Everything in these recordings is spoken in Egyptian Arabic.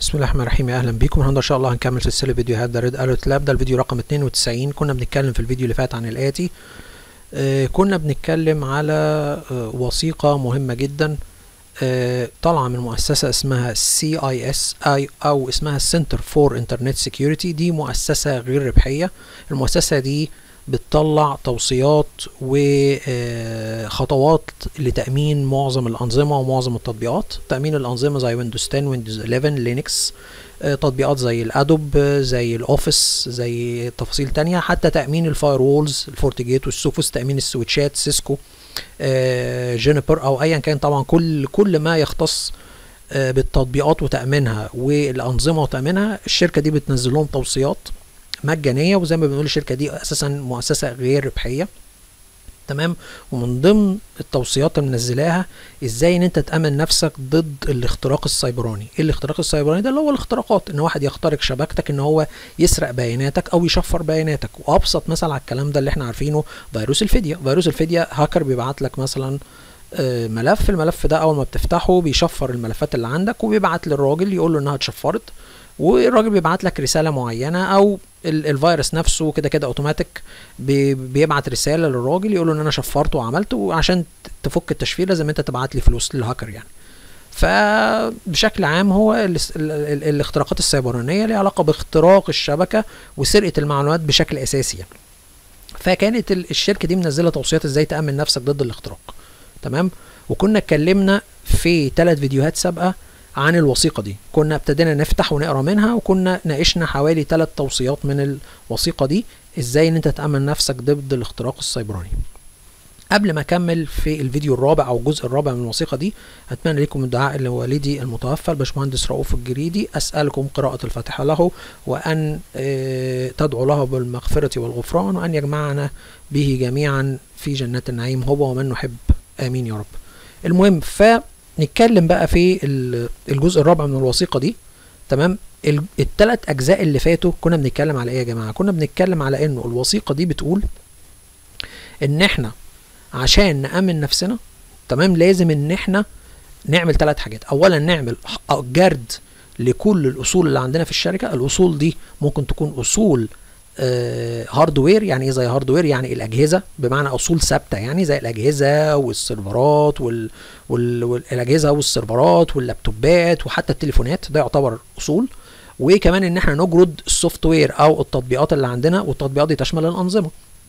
بسم الله الرحمن الرحيم اهلا بيكم النهارده ان شاء الله هنكمل سلسله فيديوهات ذا ريد اليرت لاب ده الفيديو رقم 92 كنا بنتكلم في الفيديو اللي فات عن الاتي آه كنا بنتكلم على آه وثيقه مهمه جدا آه طالعه من مؤسسه اسمها سي اي اس اي او اسمها سنتر فور انترنت سيكيورتي دي مؤسسه غير ربحيه المؤسسه دي بتطلع توصيات وخطوات لتأمين معظم الأنظمة ومعظم التطبيقات تأمين الأنظمة زي ويندوز 10 ويندوز 11 لينكس تطبيقات زي الأدوب زي الأوفيس زي تفاصيل تانية حتى تأمين الفاير وولز الفورتيجيت والسوفوس تأمين السويتشات سيسكو جينيبر أو أيا كان طبعا كل كل ما يختص بالتطبيقات وتأمينها والأنظمة وتأمينها الشركة دي بتنزل لهم توصيات مجانيه وزي ما بنقول الشركه دي اساسا مؤسسه غير ربحيه تمام ومن ضمن التوصيات اللي منزلاها ازاي ان انت تامن نفسك ضد الاختراق السيبراني ايه الاختراق السيبراني ده اللي هو الاختراقات ان واحد يخترق شبكتك ان هو يسرق بياناتك او يشفر بياناتك وابسط مثل على الكلام ده اللي احنا عارفينه فيروس الفديه فيروس الفديه هاكر بيبعت لك مثلا ملف الملف ده اول ما بتفتحه بيشفر الملفات اللي عندك وبيبعت للراجل يقول له انها اتشفرت والراجل بيبعت لك رساله معينه او الفيروس نفسه كده كده اوتوماتيك بيبعت رساله للراجل يقول له ان انا شفرت وعملت وعشان تفك التشفير لازم انت تبعت لي فلوس للهاكر يعني فبشكل عام هو ال ال ال الاختراقات السيبرانيه ليها علاقه باختراق الشبكه وسرقه المعلومات بشكل اساسي يعني. فكانت الشركه دي منزله توصيات ازاي تامن نفسك ضد الاختراق تمام وكنا اتكلمنا في ثلاث فيديوهات سابقه عن الوثيقة دي كنا ابتدينا نفتح ونقرا منها وكنا ناقشنا حوالي ثلاث توصيات من الوثيقة دي ازاي ان انت تأمن نفسك ضد الاختراق السيبراني قبل ما اكمل في الفيديو الرابع او الجزء الرابع من الوثيقه دي اتمنى لكم الدعاء لوالدي المتوفى الباشمهندس رؤوف الجريدي اسالكم قراءه الفاتحه له وان تدعو له بالمغفره والغفران وان يجمعنا به جميعا في جنات النعيم هو ومن نحب امين يا رب المهم ف نتكلم بقى في الجزء الرابع من الوثيقه دي تمام الثلاث اجزاء اللي فاتوا كنا بنتكلم على ايه يا جماعه كنا بنتكلم على انه الوثيقه دي بتقول ان احنا عشان نامن نفسنا تمام لازم ان احنا نعمل ثلاث حاجات اولا نعمل جرد لكل الاصول اللي عندنا في الشركه الاصول دي ممكن تكون اصول آه هاردوير يعني ايه زي هاردوير يعني الاجهزه بمعنى اصول ثابته يعني زي الاجهزه والسيرفرات وال... وال... والاجهزه والسيرفرات واللابتوبات وحتى التليفونات ده يعتبر اصول وكمان ان احنا نجرد السوفت وير او التطبيقات اللي عندنا والتطبيقات دي تشمل الانظمه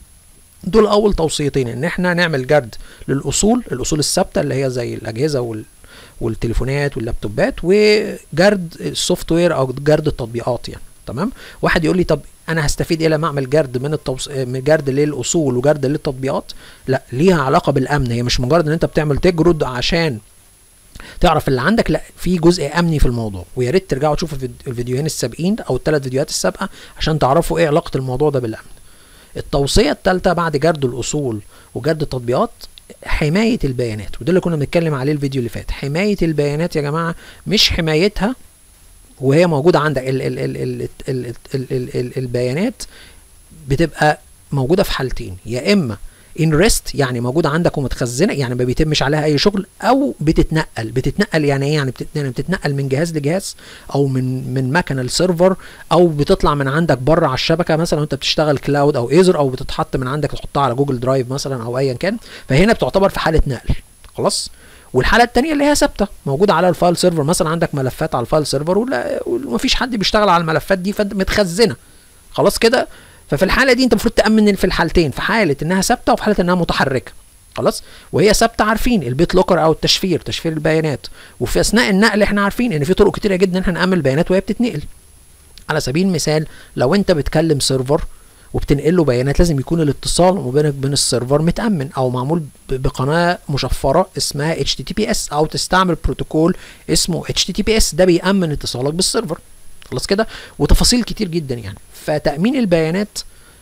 دول اول توصيتين ان احنا نعمل جرد للاصول الاصول الثابته اللي هي زي الاجهزه وال... والتليفونات واللابتوبات وجرد السوفت وير او جرد التطبيقات يعني تمام واحد يقول لي طب انا هستفيد ايه لما اعمل جرد من التوص... من جرد للاصول وجرد للتطبيقات لا ليها علاقه بالامن هي مش مجرد ان انت بتعمل تجرد عشان تعرف اللي عندك لا في جزء امني في الموضوع ويا ريت ترجعوا تشوفوا الفيديوهين السابقين او الثلاث فيديوهات السابقه عشان تعرفوا ايه علاقه الموضوع ده بالامن التوصيه الثالثه بعد جرد الاصول وجرد التطبيقات حمايه البيانات وده اللي كنا بنتكلم عليه الفيديو اللي فات حمايه البيانات يا جماعه مش حمايتها وهي موجوده عندك ال ال ال ال ال ال ال ال البيانات بتبقى موجوده في حالتين يا اما ان ريست يعني موجوده عندك ومتخزنه يعني ما بيتمش عليها اي شغل او بتتنقل بتتنقل يعني ايه يعني بتتنقل من جهاز لجهاز او من من مكنه لسيرفر او بتطلع من عندك بره على الشبكه مثلا وانت بتشتغل كلاود او ايزر او بتتحط من عندك تحطها على جوجل درايف مثلا او ايا كان فهنا بتعتبر في حاله نقل خلاص والحاله الثانيه اللي هي ثابته موجوده على الفايل سيرفر مثلا عندك ملفات على الفايل سيرفر ومفيش حد بيشتغل على الملفات دي فمتخزنه خلاص كده ففي الحاله دي انت المفروض تامن في الحالتين في حاله انها ثابته وفي حاله انها متحركه خلاص وهي ثابته عارفين البيت لوكر او التشفير تشفير البيانات وفي اثناء النقل احنا عارفين ان في طرق كتيره جدا ان احنا نامن البيانات وهي بتتنقل على سبيل المثال لو انت بتكلم سيرفر وبتنقل له بيانات لازم يكون الاتصال ما بينك وبين السيرفر متامن او معمول بقناه مشفره اسمها HTTPS او تستعمل بروتوكول اسمه HTTPS ده بيامن اتصالك بالسيرفر خلاص كده وتفاصيل كتير جدا يعني فتامين البيانات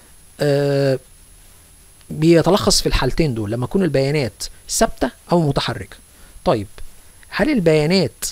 آه بيتلخص في الحالتين دول لما تكون البيانات ثابته او متحركه طيب هل البيانات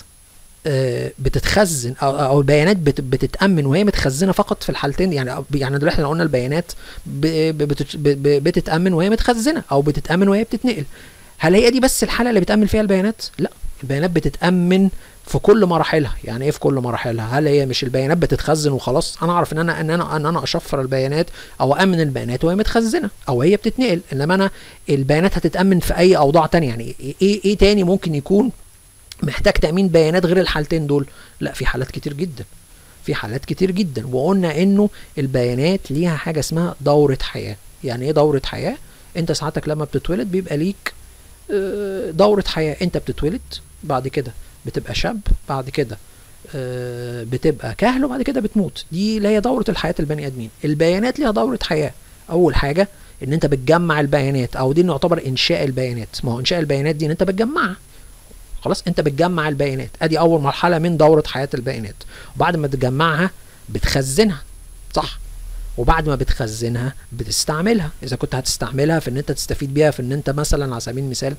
بتتخزن او او البيانات بتتامن وهي متخزنه فقط في الحالتين يعني يعني دلوقتي احنا قلنا البيانات بتتامن وهي متخزنه او بتتامن وهي بتتنقل هل هي دي بس الحاله اللي بتامن فيها البيانات لا البيانات بتتامن في كل مراحلها يعني ايه في كل مراحلها هل هي مش البيانات بتتخزن وخلاص انا اعرف ان انا ان انا ان انا اشفر البيانات او امن البيانات وهي متخزنه او هي بتتنقل انما انا البيانات هتتامن في اي اوضاع تانية يعني ايه ايه تاني ممكن يكون محتاج تامين بيانات غير الحالتين دول لا في حالات كتير جدا في حالات كتير جدا وقلنا انه البيانات ليها حاجه اسمها دوره حياه يعني ايه دوره حياه انت ساعتك لما بتتولد بيبقى ليك آه، دوره حياه انت بتتولد بعد كده بتبقى شاب بعد كده آه، بتبقى كهل وبعد كده بتموت دي اللي هي دوره الحياه البني ادمين البيانات ليها دوره حياه اول حاجه ان انت بتجمع البيانات او دي نعتبر انشاء البيانات ما هو انشاء البيانات دي ان انت بتجمعها خلاص انت بتجمع البيانات ادي اول مرحله من دوره حياه البيانات وبعد ما تجمعها بتخزنها صح وبعد ما بتخزنها بتستعملها اذا كنت هتستعملها في ان انت تستفيد بيها في ان انت مثلا على سبيل المثال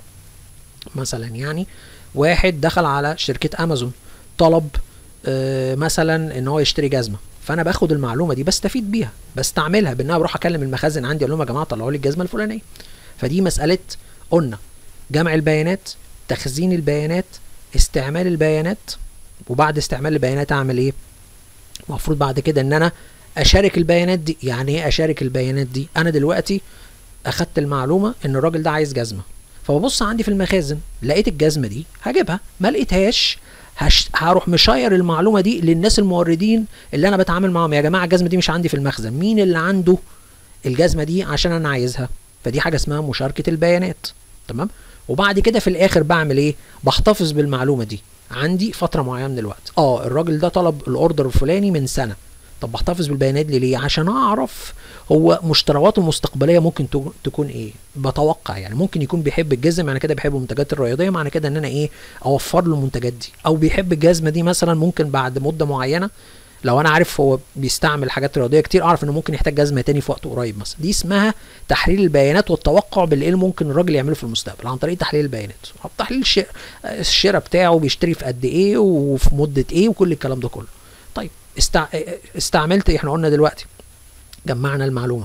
مثلا يعني واحد دخل على شركه امازون طلب آه، مثلا ان هو يشتري جزمه فانا باخد المعلومه دي بستفيد بيها بستعملها بان انا بروح اكلم المخازن عندي اقول لهم يا جماعه طلعوا لي الجزمه الفلانيه فدي مساله قلنا جمع البيانات تخزين البيانات استعمال البيانات وبعد استعمال البيانات اعمل ايه المفروض بعد كده ان انا اشارك البيانات دي يعني ايه اشارك البيانات دي انا دلوقتي اخدت المعلومه ان الراجل ده عايز جزمه فببص عندي في المخازن لقيت الجزمه دي هجيبها ما لقيتهاش هش... هروح مشاير المعلومه دي للناس الموردين اللي انا بتعامل معاهم يا جماعه الجزمه دي مش عندي في المخزن مين اللي عنده الجزمه دي عشان انا عايزها فدي حاجه اسمها مشاركه البيانات تمام وبعد كده في الاخر بعمل ايه بحتفظ بالمعلومه دي عندي فتره معينه من الوقت اه الراجل ده طلب الاوردر الفلاني من سنه طب بحتفظ بالبيانات دي ليه عشان اعرف هو مشترياته المستقبليه ممكن تو- تكون ايه بتوقع يعني ممكن يكون بيحب الجزم معنى كده بيحب المنتجات الرياضيه معنى كده ان انا ايه اوفر له المنتجات دي او بيحب الجزمه دي مثلا ممكن بعد مده معينه لو انا عارف هو بيستعمل حاجات رياضيه كتير اعرف انه ممكن يحتاج جزمه تاني في وقت قريب مثلا دي اسمها تحليل البيانات والتوقع بالايه اللي ممكن الراجل يعمله في المستقبل عن طريق تحليل البيانات تحليل الشراء الشراء بتاعه بيشتري في قد ايه وفي مده ايه وكل الكلام ده كله طيب استع... استعملت احنا قلنا دلوقتي جمعنا المعلومه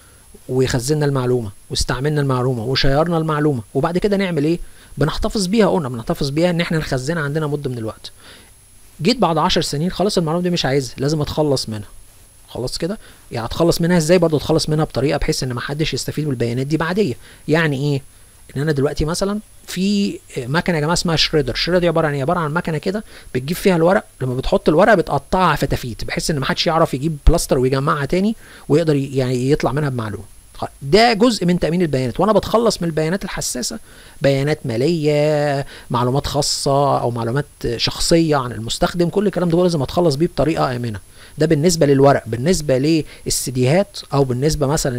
وخزنا المعلومه واستعملنا المعلومه وشيرنا المعلومه وبعد كده نعمل ايه بنحتفظ بيها قلنا بنحتفظ بيها ان احنا نخزنها عندنا مده من الوقت جيت بعد عشر سنين خلاص المعلومه دي مش عايزها لازم اتخلص منها خلاص كده يعني اتخلص منها ازاي برضه اتخلص منها بطريقه بحيث ان محدش يستفيد من البيانات دي بعديه يعني ايه ان انا دلوقتي مثلا في مكنه يا جماعه اسمها شريدر شريدر دي عباره عن ايه عباره عن مكنه كده بتجيب فيها الورق لما بتحط الورق بتقطعها فتافيت بحيث ان محدش يعرف يجيب بلاستر ويجمعها تاني ويقدر ي- يعني يطلع منها بمعلومه خ- ده جزء من تامين البيانات وانا بتخلص من البيانات الحساسه بيانات ماليه معلومات خاصه او معلومات شخصيه عن المستخدم كل الكلام ده لازم اتخلص بيه بطريقه امنه ده بالنسبه للورق بالنسبه للسيديهات او بالنسبه مثلا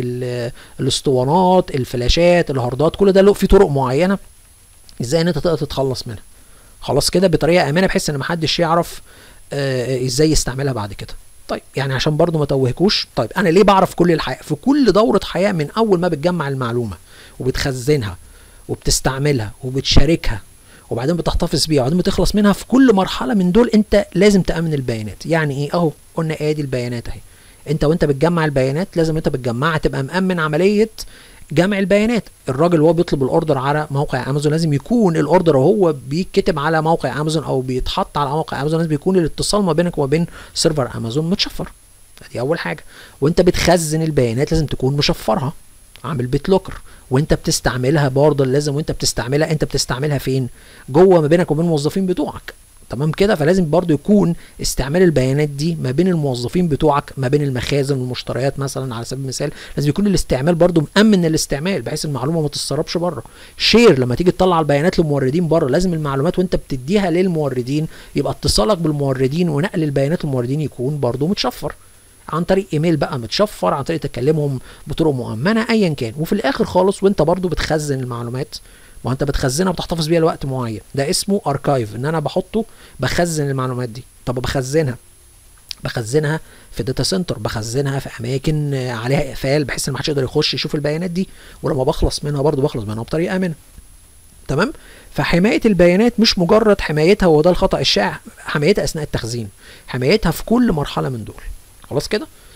للاسطوانات الفلاشات الهاردات كل ده له في طرق معينه ازاي ان انت تقدر تتخلص منها خلاص كده بطريقه امنه بحيث ان محدش يعرف آه ازاي يستعملها بعد كده طيب يعني عشان برضو ما توهكوش طيب انا ليه بعرف كل الحياه في كل دوره حياه من اول ما بتجمع المعلومه وبتخزنها وبتستعملها وبتشاركها وبعدين بتحتفظ بيها وبعدين بتخلص منها في كل مرحله من دول انت لازم تامن البيانات يعني ايه اهو قلنا ادي البيانات اهي انت وانت بتجمع البيانات لازم انت بتجمعها تبقى مامن عمليه جمع البيانات الراجل وهو بيطلب الاوردر على موقع امازون لازم يكون الاوردر وهو بيتكتب على موقع امازون او بيتحط على موقع امازون لازم يكون الاتصال ما بينك وما بين سيرفر امازون متشفر دي اول حاجه وانت بتخزن البيانات لازم تكون مشفرها عامل بيت لوكر وانت بتستعملها برضه لازم وانت بتستعملها انت بتستعملها فين جوه ما بينك وبين الموظفين بتوعك تمام كده فلازم برضه يكون استعمال البيانات دي ما بين الموظفين بتوعك ما بين المخازن والمشتريات مثلا على سبيل المثال لازم يكون الاستعمال برضه مأمن الاستعمال بحيث المعلومه ما تتسربش بره شير لما تيجي تطلع البيانات للموردين بره لازم المعلومات وانت بتديها للموردين يبقى اتصالك بالموردين ونقل البيانات للموردين يكون برضه متشفر عن طريق ايميل بقى متشفر عن طريق تكلمهم بطرق مؤمنه ايا كان وفي الاخر خالص وانت برضو بتخزن المعلومات ما انت بتخزنها وبتحتفظ بيها لوقت معين ده اسمه اركايف ان انا بحطه بخزن المعلومات دي طب بخزنها بخزنها في داتا سنتر بخزنها في اماكن عليها اقفال بحيث ان ما حدش يقدر يخش يشوف البيانات دي ولما بخلص منها برضو بخلص منها بطريقه امنه تمام فحمايه البيانات مش مجرد حمايتها وده الخطا الشائع حمايتها اثناء التخزين حمايتها في كل مرحله من دول خلاص كده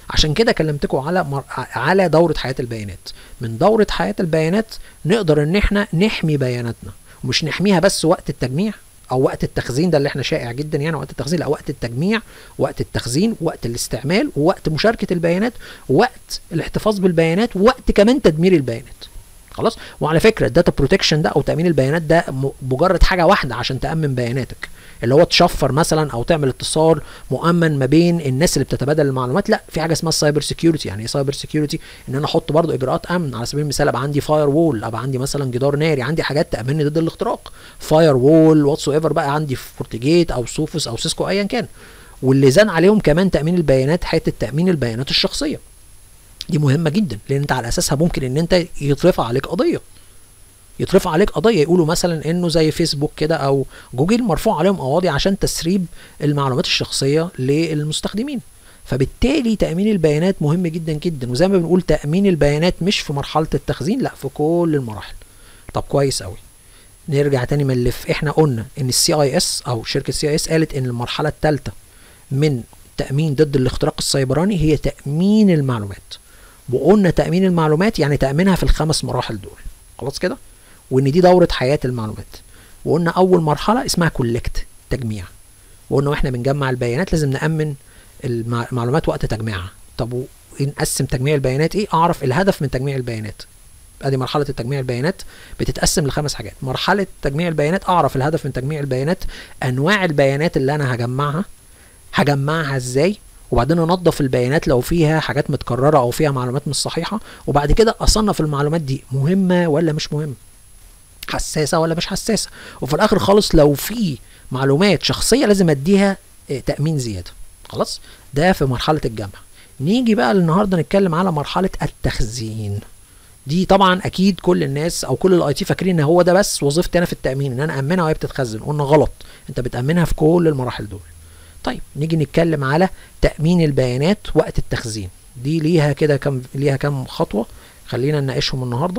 عشان كده كلمتكم على مر... على دوره حياه البيانات من دوره حياه البيانات نقدر ان احنا نحمي بياناتنا ومش نحميها بس وقت التجميع او وقت التخزين ده اللي احنا شائع جدا يعني وقت التخزين لا وقت التجميع وقت التخزين وقت الاستعمال ووقت مشاركه البيانات وقت الاحتفاظ بالبيانات ووقت كمان تدمير البيانات خلاص وعلى فكره الداتا بروتكشن ده او تامين البيانات ده مجرد حاجه واحده عشان تامن بياناتك اللي هو تشفر مثلا او تعمل اتصال مؤمن ما بين الناس اللي بتتبادل المعلومات لا في حاجه اسمها السايبر سيكيورتي يعني ايه سايبر سيكيورتي ان انا احط برضو اجراءات امن على سبيل المثال ابقى عندي فاير وول ابقى عندي مثلا جدار ناري عندي حاجات تامنني ضد الاختراق فاير وول واتس ايفر بقى عندي فورتيجيت او سوفوس او سيسكو ايا كان واللي زان عليهم كمان تامين البيانات حته تامين البيانات الشخصيه دي مهمه جدا لان انت على اساسها ممكن ان انت يترفع عليك قضيه يترفع عليك قضيه يقولوا مثلا انه زي فيسبوك كده او جوجل مرفوع عليهم قواضي عشان تسريب المعلومات الشخصيه للمستخدمين فبالتالي تامين البيانات مهم جدا جدا وزي ما بنقول تامين البيانات مش في مرحله التخزين لا في كل المراحل طب كويس قوي نرجع تاني من اللف احنا قلنا ان السي اي اس او شركه سي اي اس قالت ان المرحله الثالثه من تامين ضد الاختراق السيبراني هي تامين المعلومات وقلنا تامين المعلومات يعني تامينها في الخمس مراحل دول خلاص كده وان دي دوره حياه المعلومات وقلنا اول مرحله اسمها كولكت تجميع وقلنا واحنا بنجمع البيانات لازم نامن المعلومات وقت تجميعها طب نقسم تجميع البيانات ايه اعرف الهدف من تجميع البيانات ادي مرحله التجميع البيانات بتتقسم لخمس حاجات مرحله تجميع البيانات اعرف الهدف من تجميع البيانات انواع البيانات اللي انا هجمعها هجمعها ازاي وبعدين انظف البيانات لو فيها حاجات متكرره او فيها معلومات مش صحيحه وبعد كده اصنف المعلومات دي مهمه ولا مش مهمه حساسه ولا مش حساسه وفي الاخر خالص لو في معلومات شخصيه لازم اديها تامين زياده خلاص ده في مرحله الجمع نيجي بقى النهارده نتكلم على مرحله التخزين دي طبعا اكيد كل الناس او كل الاي تي فاكرين ان هو ده بس وظيفتي انا في التامين ان انا امنها وهي بتتخزن قلنا غلط انت بتامنها في كل المراحل دول طيب نيجي نتكلم على تامين البيانات وقت التخزين دي ليها كده كم ليها كم خطوه خلينا نناقشهم النهارده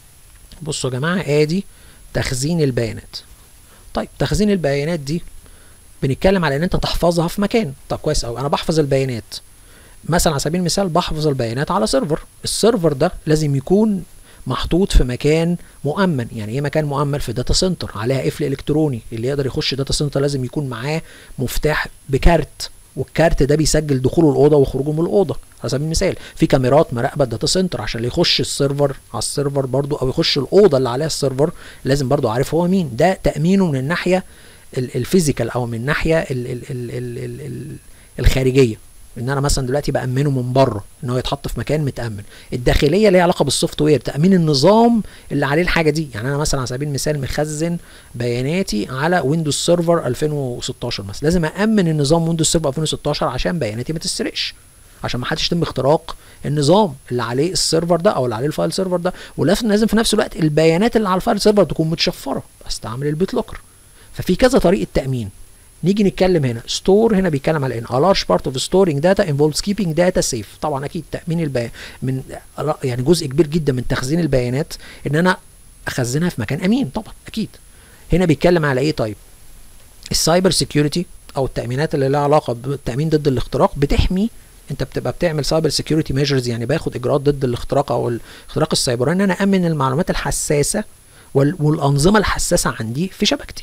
بصوا يا جماعه ادي تخزين البيانات طيب تخزين البيانات دي بنتكلم على ان انت تحفظها في مكان طب كويس قوي انا بحفظ البيانات مثلا على سبيل المثال بحفظ البيانات على سيرفر السيرفر ده لازم يكون محطوط في مكان مؤمن يعني ايه مكان مؤمن في داتا سنتر عليها قفل الكتروني اللي يقدر يخش داتا سنتر لازم يكون معاه مفتاح بكارت والكارت ده بيسجل دخوله الاوضه وخروجه من الاوضه على سبيل المثال في كاميرات مراقبه الداتا سنتر عشان اللي يخش السيرفر على السيرفر برضو او يخش الاوضه اللي عليها السيرفر لازم برضو عارف هو مين ده تامينه من الناحيه الفيزيكال او من الناحيه ال ال ال ال ال ال الخارجيه ان انا مثلا دلوقتي بامنه من بره ان هو يتحط في مكان متامن الداخليه ليها علاقه بالسوفت وير تامين النظام اللي عليه الحاجه دي يعني انا مثلا على سبيل المثال مخزن بياناتي على ويندوز سيرفر 2016 مثلا لازم امن النظام ويندوز سيرفر 2016 عشان بياناتي ما تسرقش عشان ما حدش يتم اختراق النظام اللي عليه السيرفر ده او اللي عليه الفايل سيرفر ده ولازم لازم في نفس الوقت البيانات اللي على الفايل سيرفر تكون متشفره استعمل البيت لوكر ففي كذا طريقه تامين نيجي نتكلم هنا ستور هنا بيتكلم على ان a large part of storing data involves keeping data safe طبعا اكيد تامين البيان من يعني جزء كبير جدا من تخزين البيانات ان انا اخزنها في مكان امين طبعا اكيد هنا بيتكلم على ايه طيب السايبر سيكيورتي او التامينات اللي لها علاقه بالتامين ضد الاختراق بتحمي انت بتبقى بتعمل سايبر سيكيورتي ميجرز يعني باخد اجراءات ضد الاختراق او الاختراق السيبراني ان انا امن المعلومات الحساسه والانظمه الحساسه عندي في شبكتي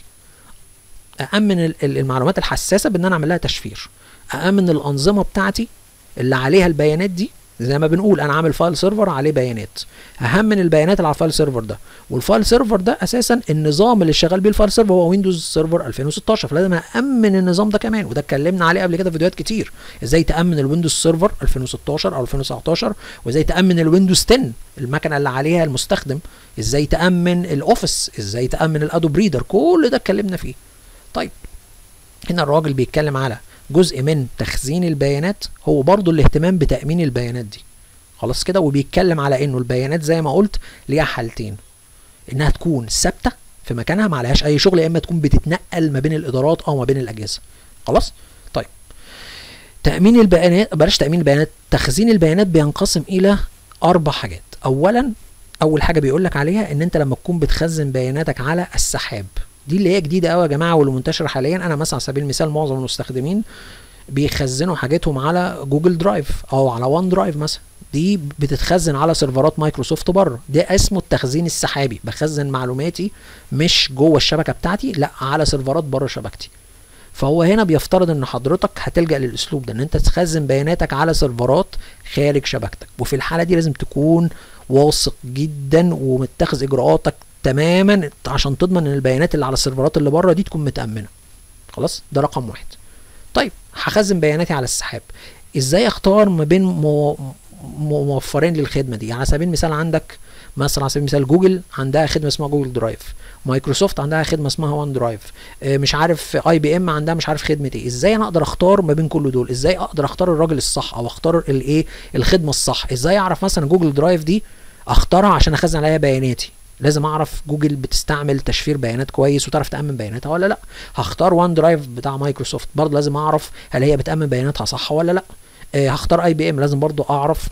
أأمن المعلومات الحساسة بإن أنا أعمل لها تشفير أأمن الأنظمة بتاعتي اللي عليها البيانات دي زي ما بنقول انا عامل فايل سيرفر عليه بيانات اهمن البيانات اللي على الفايل سيرفر ده والفايل سيرفر ده اساسا النظام اللي شغال بيه الفايل سيرفر هو ويندوز سيرفر 2016 فلازم امن النظام ده كمان وده اتكلمنا عليه قبل كده في فيديوهات كتير ازاي تامن الويندوز سيرفر 2016 او 2019 وازاي تامن الويندوز 10 المكنه اللي عليها المستخدم ازاي تامن الاوفيس ازاي تامن الادوب ريدر كل ده اتكلمنا فيه طيب هنا الراجل بيتكلم على جزء من تخزين البيانات هو برضو الاهتمام بتأمين البيانات دي خلاص كده وبيتكلم على انه البيانات زي ما قلت ليها حالتين انها تكون ثابته في مكانها ما عليهاش اي شغل يا اما تكون بتتنقل ما بين الادارات او ما بين الاجهزه خلاص طيب تامين البيانات بلاش تامين البيانات تخزين البيانات بينقسم الى اربع حاجات اولا اول حاجه بيقول لك عليها ان انت لما تكون بتخزن بياناتك على السحاب دي اللي هي جديده قوي يا جماعه واللي منتشره حاليا انا مثلا على سبيل المثال معظم المستخدمين بيخزنوا حاجاتهم على جوجل درايف او على وان درايف مثلا دي بتتخزن على سيرفرات مايكروسوفت بره ده اسمه التخزين السحابي بخزن معلوماتي مش جوه الشبكه بتاعتي لا على سيرفرات بره شبكتي فهو هنا بيفترض ان حضرتك هتلجا للاسلوب ده ان انت تخزن بياناتك على سيرفرات خارج شبكتك وفي الحاله دي لازم تكون واثق جدا ومتخذ اجراءاتك تماما عشان تضمن ان البيانات اللي على السيرفرات اللي بره دي تكون متامنه خلاص ده رقم واحد طيب هخزن بياناتي على السحاب ازاي اختار ما بين مو... موفرين للخدمه دي يعني على سبيل المثال عندك مثلا على سبيل المثال جوجل عندها خدمه اسمها جوجل درايف مايكروسوفت عندها خدمه اسمها وان درايف مش عارف اي بي ام عندها مش عارف خدمه ايه ازاي انا اقدر اختار ما بين كل دول ازاي اقدر اختار الراجل الصح او اختار الايه الخدمه الصح ازاي اعرف مثلا جوجل درايف دي اختارها عشان اخزن عليها بياناتي لازم اعرف جوجل بتستعمل تشفير بيانات كويس وتعرف تامن بياناتها ولا لا هختار وان درايف بتاع مايكروسوفت برضه لازم اعرف هل هي بتامن بياناتها صح ولا لا أه هختار اي بي ام لازم برضه اعرف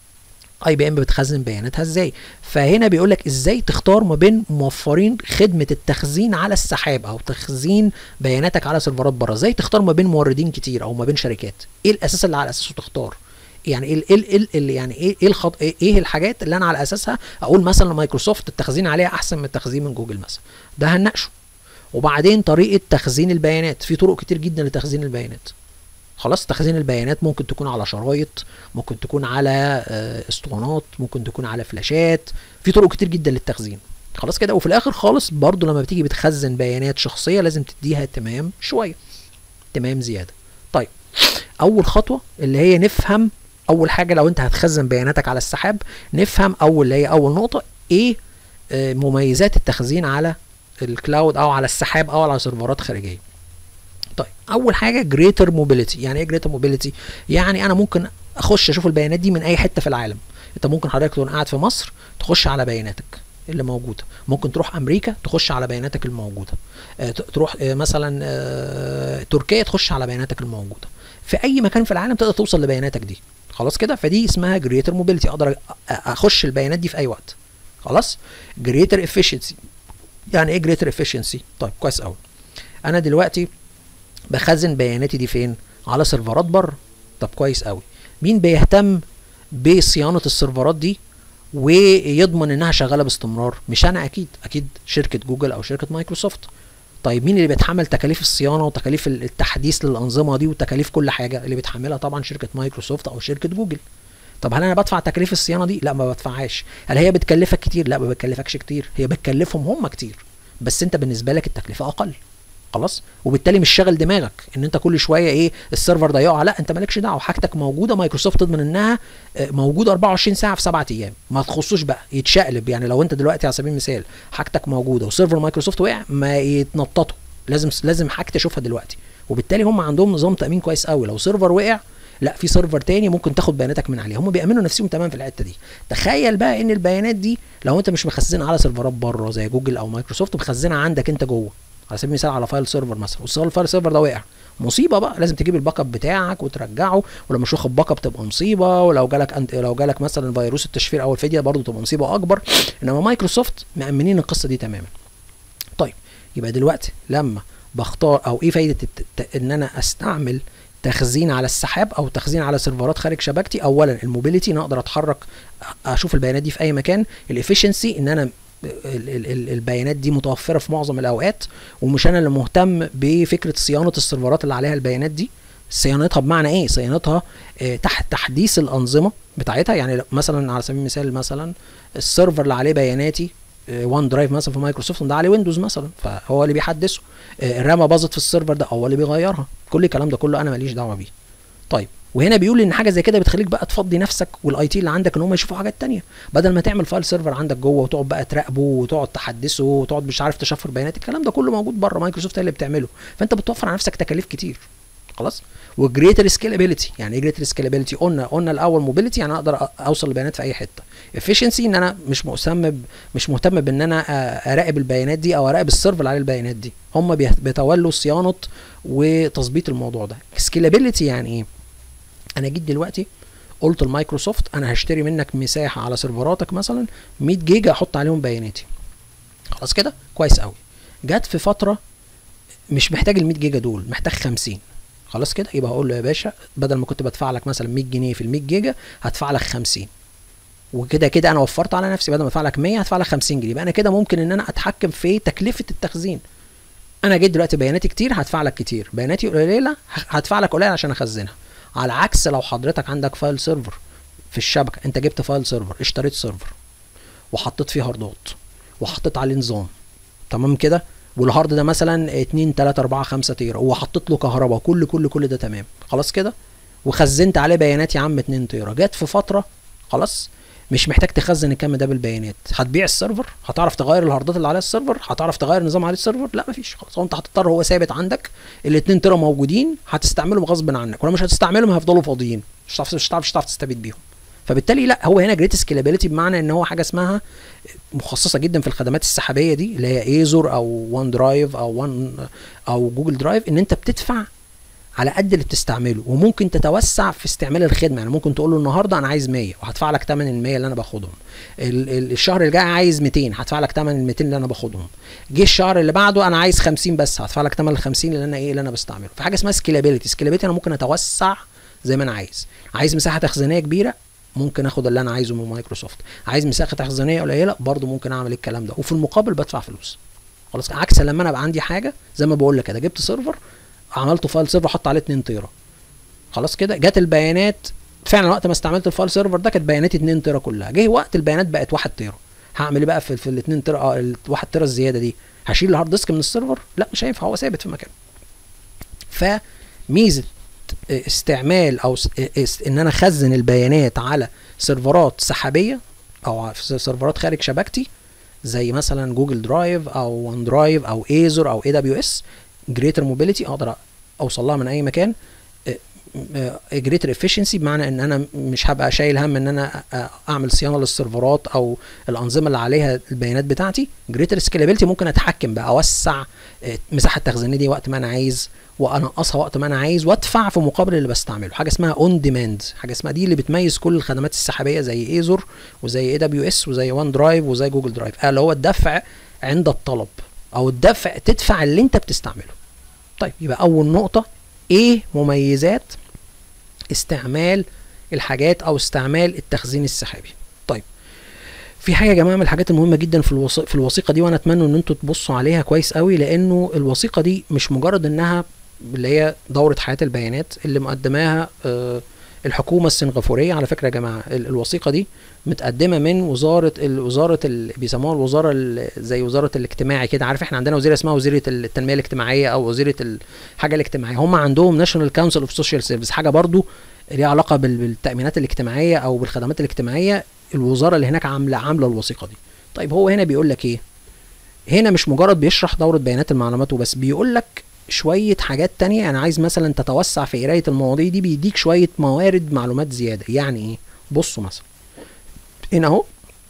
اي بي ام بتخزن بياناتها ازاي فهنا بيقول لك ازاي تختار ما بين موفرين خدمه التخزين على السحاب او تخزين بياناتك على سيرفرات بره ازاي تختار ما بين موردين كتير او ما بين شركات ايه الاساس اللي على اساسه تختار يعني ايه ايه ايه ايه يعني ايه ايه الخط ايه, إيه الحاجات اللي انا على اساسها اقول مثلا مايكروسوفت التخزين عليها احسن من التخزين من جوجل مثلا ده هنناقشه وبعدين طريقه تخزين البيانات في طرق كتير جدا لتخزين البيانات خلاص تخزين البيانات ممكن تكون على شرايط ممكن تكون على اسطوانات ممكن تكون على فلاشات في طرق كتير جدا للتخزين خلاص كده وفي الاخر خالص برضو لما بتيجي بتخزن بيانات شخصيه لازم تديها اهتمام شويه اهتمام زياده طيب اول خطوه اللي هي نفهم اول حاجه لو انت هتخزن بياناتك على السحاب نفهم اول اللي هي اول نقطه ايه مميزات التخزين على الكلاود او على السحاب او على سيرفرات خارجيه طيب اول حاجه جريتر موبيليتي يعني ايه جريتر موبيليتي يعني انا ممكن اخش اشوف البيانات دي من اي حته في العالم انت ممكن حضرتك تكون قاعد في مصر تخش على بياناتك اللي موجوده ممكن تروح امريكا تخش على بياناتك الموجوده أه تروح أه مثلا أه تركيا تخش على بياناتك الموجوده في اي مكان في العالم تقدر توصل لبياناتك دي خلاص كده فدي اسمها جريتر موبيليتي اقدر اخش البيانات دي في اي وقت خلاص جريتر افيشنسي يعني ايه جريتر افيشنسي طيب كويس قوي انا دلوقتي بخزن بياناتي دي فين على سيرفرات بره طب كويس قوي مين بيهتم بصيانه السيرفرات دي ويضمن انها شغاله باستمرار مش انا اكيد اكيد شركه جوجل او شركه مايكروسوفت طيب مين اللي بيتحمل تكاليف الصيانه وتكاليف التحديث للانظمه دي وتكاليف كل حاجه اللي بتحملها طبعا شركه مايكروسوفت او شركه جوجل طب هل انا بدفع تكاليف الصيانه دي لا ما بدفعهاش هل هي بتكلفك كتير لا ما بتكلفكش كتير هي بتكلفهم هم كتير بس انت بالنسبه لك التكلفه اقل خلاص وبالتالي مش شاغل دماغك ان انت كل شويه ايه السيرفر ده يقع لا انت مالكش دعوه حاجتك موجوده مايكروسوفت تضمن انها موجوده 24 ساعه في 7 ايام ما تخصوش بقى يتشقلب يعني لو انت دلوقتي على سبيل المثال حاجتك موجوده وسيرفر مايكروسوفت وقع ما يتنططوا لازم لازم حاجتي اشوفها دلوقتي وبالتالي هم عندهم نظام تامين كويس قوي لو سيرفر وقع لا في سيرفر تاني ممكن تاخد بياناتك من عليه هم بيامنوا نفسهم تمام في الحته دي تخيل بقى ان البيانات دي لو انت مش مخزنها على سيرفرات بره زي جوجل او مايكروسوفت مخزنها عندك انت جوه على سبيل المثال على فايل سيرفر مثلا والفايل سيرفر ده وقع مصيبه بقى لازم تجيب الباك اب بتاعك وترجعه ولو مش واخد باك اب تبقى مصيبه ولو جالك انت لو جالك مثلا فيروس التشفير او الفديه برضه تبقى مصيبه اكبر انما مايكروسوفت مامنين القصه دي تماما طيب يبقى دلوقتي لما بختار او ايه فايده الت... ان انا استعمل تخزين على السحاب او تخزين على سيرفرات خارج شبكتي اولا الموبيليتي ان اقدر اتحرك اشوف البيانات دي في اي مكان الافشنسي ان انا البيانات دي متوفره في معظم الاوقات ومش انا اللي مهتم بفكره صيانه السيرفرات اللي عليها البيانات دي صيانتها بمعنى ايه صيانتها آه تحت تحديث الانظمه بتاعتها يعني مثلا على سبيل المثال مثلا السيرفر اللي عليه بياناتي وان درايف مثلا في مايكروسوفت ده عليه ويندوز مثلا فهو اللي بيحدثه الرامه باظت في السيرفر ده هو اللي بيغيرها كل الكلام ده كله انا ماليش دعوه بيه طيب وهنا بيقول ان حاجه زي كده بتخليك بقى تفضي نفسك والاي تي اللي عندك ان هم يشوفوا حاجات تانية بدل ما تعمل فايل سيرفر عندك جوه وتقعد بقى تراقبه وتقعد تحدثه وتقعد مش عارف تشفر بيانات الكلام ده كله موجود بره مايكروسوفت هي اللي بتعمله فانت بتوفر على نفسك تكاليف كتير خلاص وجريتر سكيلابيلتي يعني ايه جريتر سكيلابيلتي قلنا قلنا الاول موبيليتي يعني اقدر اوصل للبيانات في اي حته افشنسي ان انا مش مهتم مش مهتم بان انا اراقب البيانات دي او اراقب السيرفر اللي عليه البيانات دي هم بيتولوا صيانه وتظبيط الموضوع ده سكيلابيلتي يعني ايه انا جيت دلوقتي قلت لمايكروسوفت انا هشتري منك مساحه على سيرفراتك مثلا 100 جيجا احط عليهم بياناتي خلاص كده كويس قوي جت في فتره مش محتاج ال 100 جيجا دول محتاج 50 خلاص كده يبقى هقول له يا باشا بدل ما كنت بدفع لك مثلا 100 جنيه في ال 100 جيجا هدفع لك 50 وكده كده انا وفرت على نفسي بدل ما ادفع لك 100 هدفع لك 50 جنيه يبقى انا كده ممكن ان انا اتحكم في تكلفه التخزين انا جيت دلوقتي بياناتي كتير هدفع لك كتير بياناتي قليله هدفع لك قليل عشان اخزنها على عكس لو حضرتك عندك فايل سيرفر في الشبكه انت جبت فايل سيرفر اشتريت سيرفر وحطيت فيه هاردات وحطيت عليه نظام تمام كده والهارد ده مثلا 2 3 4 5 تيرا وحطيت له كهرباء كل كل كل ده تمام خلاص كده وخزنت عليه بيانات يا عم 2 تيرا جت في فتره خلاص مش محتاج تخزن الكم ده بالبيانات هتبيع السيرفر هتعرف تغير الهاردات اللي عليها السيرفر هتعرف تغير النظام عليه السيرفر لا مفيش خلاص هو انت هتضطر هو ثابت عندك ال 2 تيرا موجودين هتستعملهم غصب عنك ولو مش هتستعملهم هيفضلوا فاضيين مش هتعرف مش هتعرف مش هتعرف تستفيد بيهم فبالتالي لا هو هنا جريت سكيلابيلتي بمعنى ان هو حاجه اسمها مخصصه جدا في الخدمات السحابيه دي اللي هي ايزور او وان درايف او وان او جوجل درايف ان انت بتدفع على قد اللي بتستعمله وممكن تتوسع في استعمال الخدمه يعني ممكن تقول له النهارده انا عايز 100 وهدفع لك ثمن ال 100 اللي انا باخدهم ال- ال- الشهر الجاي عايز 200 هدفع لك ثمن ال 200 اللي انا باخدهم جه الشهر اللي بعده انا عايز 50 بس هدفع لك ثمن ال 50 اللي انا ايه اللي انا بستعمله في حاجه اسمها سكيلابيلتي سكيلابيلتي انا ممكن اتوسع زي ما انا عايز عايز مساحه تخزينيه كبيره ممكن اخد اللي انا عايزه من مايكروسوفت عايز مساحه تخزينيه قليله برضو ممكن اعمل الكلام ده وفي المقابل بدفع فلوس خلاص عكس لما انا ابقى عندي حاجه زي ما بقول لك كده جبت سيرفر عملته فايل سيرفر حط عليه 2 تيرا خلاص كده جت البيانات فعلا وقت ما استعملت الفايل سيرفر ده كانت بياناتي 2 تيرا كلها جه وقت البيانات بقت 1 تيرا هعمل ايه بقى في, في ال 2 تيرا اه ال 1 تيرا الزياده دي هشيل الهارد ديسك من السيرفر لا مش هينفع هو ثابت في مكانه فميزه استعمال او س- اس- ان انا اخزن البيانات على سيرفرات سحابيه او في سيرفرات خارج شبكتي زي مثلا جوجل درايف او وان درايف او ايزور او اي دبليو اس جريتر موبيليتي اقدر اوصل لها من اي مكان جريتر افشنسي بمعنى ان انا مش هبقى شايل هم ان انا أ- اعمل صيانه للسيرفرات او الانظمه اللي عليها البيانات بتاعتي جريتر سكيلابيلتي ممكن اتحكم بقى اوسع آه، مساحه التخزين دي وقت ما انا عايز وانقصها وقت ما انا عايز وادفع في مقابل اللي بستعمله حاجه اسمها اون ديماند حاجه اسمها دي اللي بتميز كل الخدمات السحابيه زي ايزور وزي اي دبليو اس وزي وان درايف وزي جوجل درايف اللي هو الدفع عند الطلب او الدفع تدفع اللي انت بتستعمله طيب يبقى اول نقطه ايه مميزات استعمال الحاجات او استعمال التخزين السحابي طيب في حاجه يا جماعه من الحاجات المهمه جدا في الوثيقه في الوثيقه دي وانا اتمنى ان انتوا تبصوا عليها كويس قوي لانه الوثيقه دي مش مجرد انها اللي هي دوره حياه البيانات اللي مقدماها آه، الحكومه السنغافوريه على فكره يا جماعه ال- الوثيقه دي متقدمه من وزاره ال- وزاره ال- بيسموها الوزاره ال- زي وزاره الاجتماعي كده عارف احنا عندنا وزيره اسمها وزيره التنميه الاجتماعيه او وزيره الحاجه الاجتماعيه هم عندهم ناشونال كونسل اوف سوشيال سيرفيس حاجه برضو ليها علاقه بال- بالتامينات الاجتماعيه او بالخدمات الاجتماعيه الوزاره اللي هناك عامله عامله الوثيقه دي طيب هو هنا بيقول لك ايه هنا مش مجرد بيشرح دوره بيانات المعلومات وبس بيقول لك شويه حاجات تانية انا عايز مثلا تتوسع في قرايه المواضيع دي بيديك شويه موارد معلومات زياده يعني ايه بصوا مثلا هنا اهو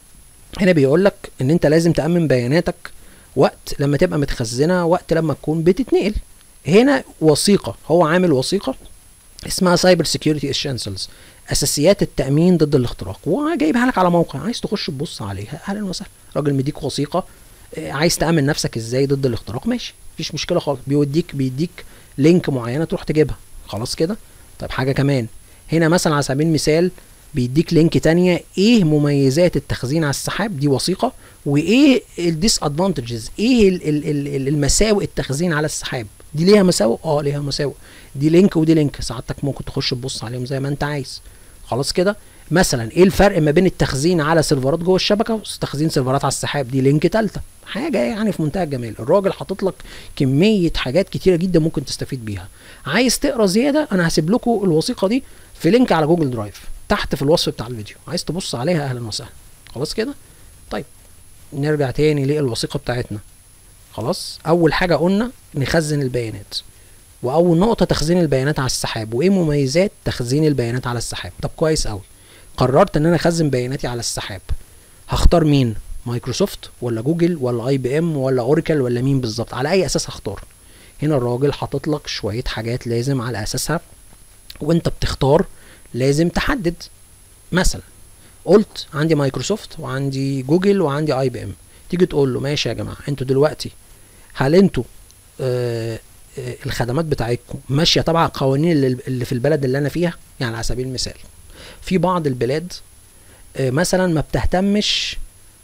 هنا بيقول لك ان انت لازم تامن بياناتك وقت لما تبقى متخزنه وقت لما تكون بتتنقل هنا وثيقه هو عامل وثيقه اسمها سايبر سيكيورتي اسينشالز اساسيات التامين ضد الاختراق وجايبها لك على موقع عايز تخش تبص عليها اهلا وسهلا راجل مديك وثيقه آه، عايز تامن نفسك ازاي ضد الاختراق ماشي مفيش مشكله خالص بيوديك بيديك لينك معينه تروح تجيبها خلاص كده طيب حاجه كمان هنا مثلا على سبيل المثال بيديك لينك تانية ايه مميزات التخزين على السحاب دي وثيقه وايه الديس ادفانتجز ايه ال- ال- ال- المساوئ التخزين على السحاب دي ليها مساوئ اه ليها مساوئ دي لينك ودي لينك سعادتك ممكن تخش تبص عليهم زي ما انت عايز خلاص كده مثلا ايه الفرق ما بين التخزين على سيرفرات جوه الشبكه وتخزين سيرفرات على السحاب دي لينك تالته حاجه يعني في منتهى الجمال الراجل حاطط لك كميه حاجات كتيره جدا ممكن تستفيد بيها عايز تقرا زياده انا هسيب لكم الوثيقه دي في لينك على جوجل درايف تحت في الوصف بتاع الفيديو عايز تبص عليها اهلا وسهلا خلاص كده طيب نرجع تاني للوثيقه بتاعتنا خلاص اول حاجه قلنا نخزن البيانات واول نقطه تخزين البيانات على السحاب وايه مميزات تخزين البيانات على السحاب طب كويس قوي قررت ان انا اخزن بياناتي على السحاب هختار مين مايكروسوفت ولا جوجل ولا اي بي ام ولا اوراكل ولا مين بالظبط على اي اساس هختار هنا الراجل حاطط لك شويه حاجات لازم على اساسها وانت بتختار لازم تحدد مثلا قلت عندي مايكروسوفت وعندي جوجل وعندي اي بي ام تيجي تقول له ماشي يا جماعه انتوا دلوقتي هل انتوا آه آه، الخدمات بتاعتكم ماشيه تبع القوانين اللي اللي في البلد اللي انا فيها يعني على سبيل المثال في بعض البلاد آه، مثلا ما بتهتمش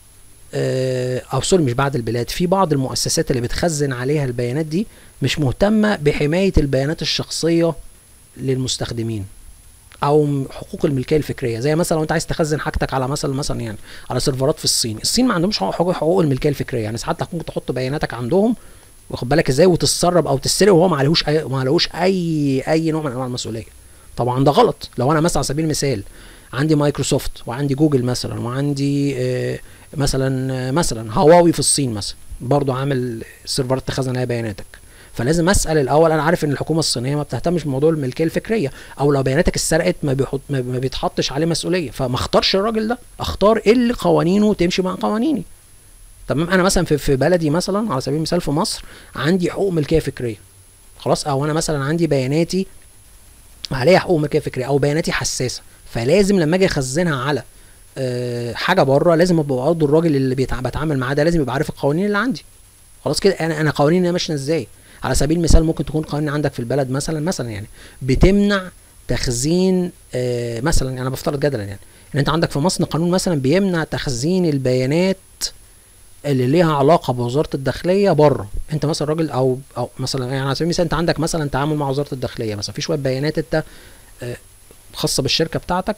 آه، او سوري مش بعض البلاد في بعض المؤسسات اللي بتخزن عليها البيانات دي مش مهتمه بحمايه البيانات الشخصيه للمستخدمين او م- حقوق الملكيه الفكريه زي مثلا لو انت عايز تخزن حاجتك على مثلا مثلا يعني على سيرفرات في الصين الصين ما عندهمش حقوق حقوق الملكيه الفكريه يعني ساعات ممكن تحط بياناتك عندهم واخد بالك ازاي وتتسرب او تسرق وهو ما عليهوش اي ما عليهوش اي اي نوع من انواع المسؤوليه طبعا ده غلط لو انا مثلا على سبيل المثال عندي مايكروسوفت وعندي جوجل مثلا وعندي آه، مثلا آه، مثلا هواوي في الصين مثلا برضو عامل سيرفرات تخزن عليها بياناتك فلازم اسال الاول انا عارف ان الحكومه الصينيه ما بتهتمش بموضوع الملكيه الفكريه او لو بياناتك اتسرقت ما بيحط ما ما بيتحطش عليه مسؤوليه فما اختارش الراجل ده اختار إيه اللي قوانينه تمشي مع قوانيني تمام انا مثلا في في بلدي مثلا على سبيل المثال في مصر عندي حقوق ملكيه فكريه خلاص او انا مثلا عندي بياناتي عليها حقوق ملكيه فكريه او بياناتي حساسه فلازم لما اجي اخزنها على آه، حاجه بره لازم ابقى برضه الراجل اللي بيتع- بتعامل معاه ده لازم يبقى عارف القوانين اللي عندي خلاص كده انا انا قوانيني ماشيه ازاي على سبيل المثال ممكن تكون قوانين عندك في البلد مثلا مثلا يعني بتمنع تخزين آه، مثلا يعني انا بفترض جدلا يعني ان انت عندك في مصر قانون مثلا بيمنع تخزين البيانات اللي ليها علاقه بوزاره الداخليه بره انت مثلا راجل او او مثلا يعني على سبيل المثال انت عندك مثلا تعامل مع وزاره الداخليه مثلا في شويه بيانات انت آه، خاصه بالشركه بتاعتك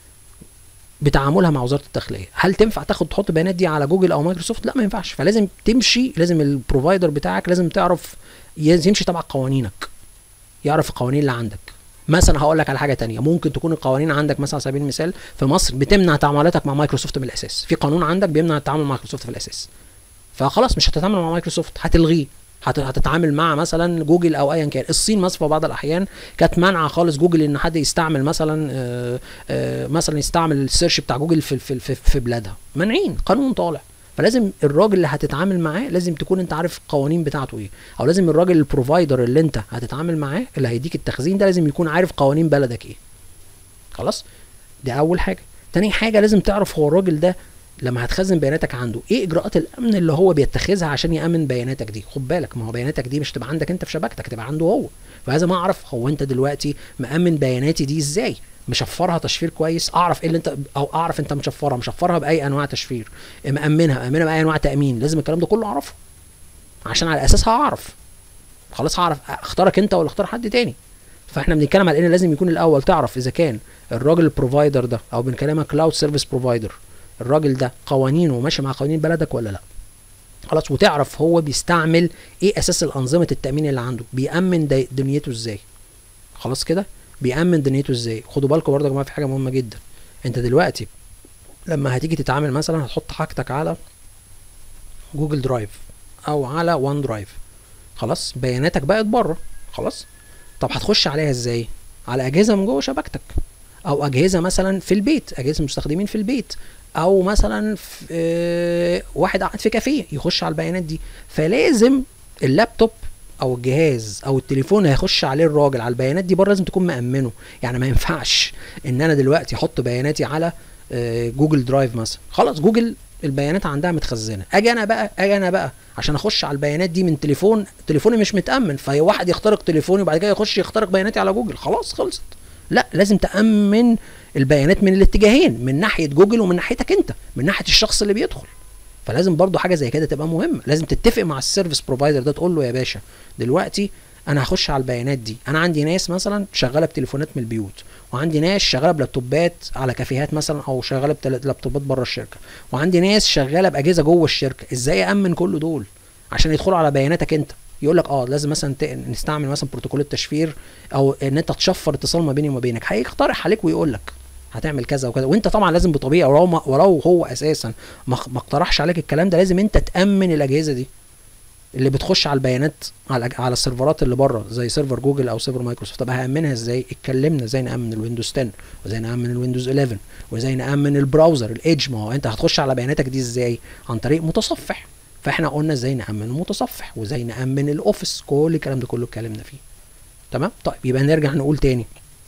بتعاملها مع وزاره الداخليه هل تنفع تاخد تحط البيانات دي على جوجل او مايكروسوفت لا ما ينفعش فلازم تمشي لازم البروفايدر بتاعك لازم تعرف يز- يمشي تبع قوانينك يعرف القوانين اللي عندك مثلا هقول لك على حاجه تانية ممكن تكون القوانين عندك مثلا على سبيل المثال في مصر بتمنع تعاملاتك مع مايكروسوفت من الاساس في قانون عندك بيمنع التعامل مع مايكروسوفت في الاساس فخلاص مش هتتعامل مع مايكروسوفت هتلغيه هت- هتتعامل مع مثلا جوجل او ايا كان الصين مثلا في بعض الاحيان كانت مانعه خالص جوجل ان حد يستعمل مثلا آه، آه، مثلا يستعمل السيرش بتاع جوجل في في في, في بلادها مانعين قانون طالع فلازم الراجل اللي هتتعامل معاه لازم تكون انت عارف القوانين بتاعته ايه او لازم الراجل البروفايدر اللي انت هتتعامل معاه اللي هيديك التخزين ده لازم يكون عارف قوانين بلدك ايه خلاص دي اول حاجه تاني حاجه لازم تعرف هو الراجل ده لما هتخزن بياناتك عنده ايه اجراءات الامن اللي هو بيتخذها عشان يامن بياناتك دي خد بالك ما هو بياناتك دي مش تبقى عندك انت في شبكتك تبقى عنده هو فلازم اعرف هو انت دلوقتي مامن بياناتي دي ازاي مشفرها تشفير كويس اعرف ايه اللي انت او اعرف انت مشفرها مشفرها باي انواع تشفير مامنها مامنها باي انواع تامين لازم الكلام ده كله اعرفه عشان على اساسها اعرف خلاص هعرف اختارك انت ولا اختار حد تاني فاحنا بنتكلم على ان لازم يكون الاول تعرف اذا كان الراجل البروفايدر ده او بنكلمها كلاود سيرفيس بروفايدر الراجل ده قوانينه ماشي مع قوانين بلدك ولا لا خلاص وتعرف هو بيستعمل ايه اساس الانظمه التامين اللي عنده بيامن دي- دنيته ازاي خلاص كده بيامن دنيته ازاي خدوا بالكم برضه يا جماعه في حاجه مهمه جدا انت دلوقتي لما هتيجي تتعامل مثلا هتحط حاجتك على جوجل درايف او على وان درايف خلاص بياناتك بقت بره خلاص طب هتخش عليها ازاي على اجهزه من جوه شبكتك او اجهزه مثلا في البيت اجهزه مستخدمين في البيت او مثلا في آه، واحد قاعد في كافيه يخش على البيانات دي فلازم اللابتوب او الجهاز او التليفون اللي هيخش عليه الراجل على البيانات دي بره لازم تكون مأمنه يعني ما ينفعش ان انا دلوقتي احط بياناتي على آه، جوجل درايف مثلا خلاص جوجل البيانات عندها متخزنه اجي انا بقى اجي انا بقى عشان اخش على البيانات دي من تليفون تليفوني مش متامن فواحد يخترق تليفوني وبعد كده يخش يخترق بياناتي على جوجل خلاص خلصت لا لازم تامن البيانات من الاتجاهين من ناحيه جوجل ومن ناحيتك انت من ناحيه الشخص اللي بيدخل فلازم برضو حاجه زي كده تبقى مهمه لازم تتفق مع السيرفيس بروفايدر ده تقول له يا باشا دلوقتي انا هخش على البيانات دي انا عندي ناس مثلا شغاله بتليفونات من البيوت وعندي ناس شغاله بلابتوبات على كافيهات مثلا او شغاله بلابتوبات بره الشركه وعندي ناس شغاله باجهزه جوه الشركه ازاي امن كل دول عشان يدخلوا على بياناتك انت يقول لك اه لازم مثلا ت- نستعمل مثلا بروتوكول التشفير او ان انت تشفر اتصال ما بيني وما بينك هيقترح عليك ويقول لك هتعمل كذا وكذا وانت طبعا لازم بطبيعه ولو ما ولو هو اساسا ما ما اقترحش عليك الكلام ده لازم انت تامن الاجهزه دي اللي بتخش على البيانات على على السيرفرات اللي بره زي سيرفر جوجل او سيرفر مايكروسوفت طب هامنها ازاي اتكلمنا ازاي نامن الويندوز 10 وازاي نامن الويندوز 11 وازاي نامن البراوزر الايدج ما هو انت هتخش على بياناتك دي ازاي عن طريق متصفح فاحنا قلنا ازاي نامن المتصفح وازاي نامن الاوفيس كل الكلام ده كله اتكلمنا فيه تمام طيب يبقى نرجع نقول تاني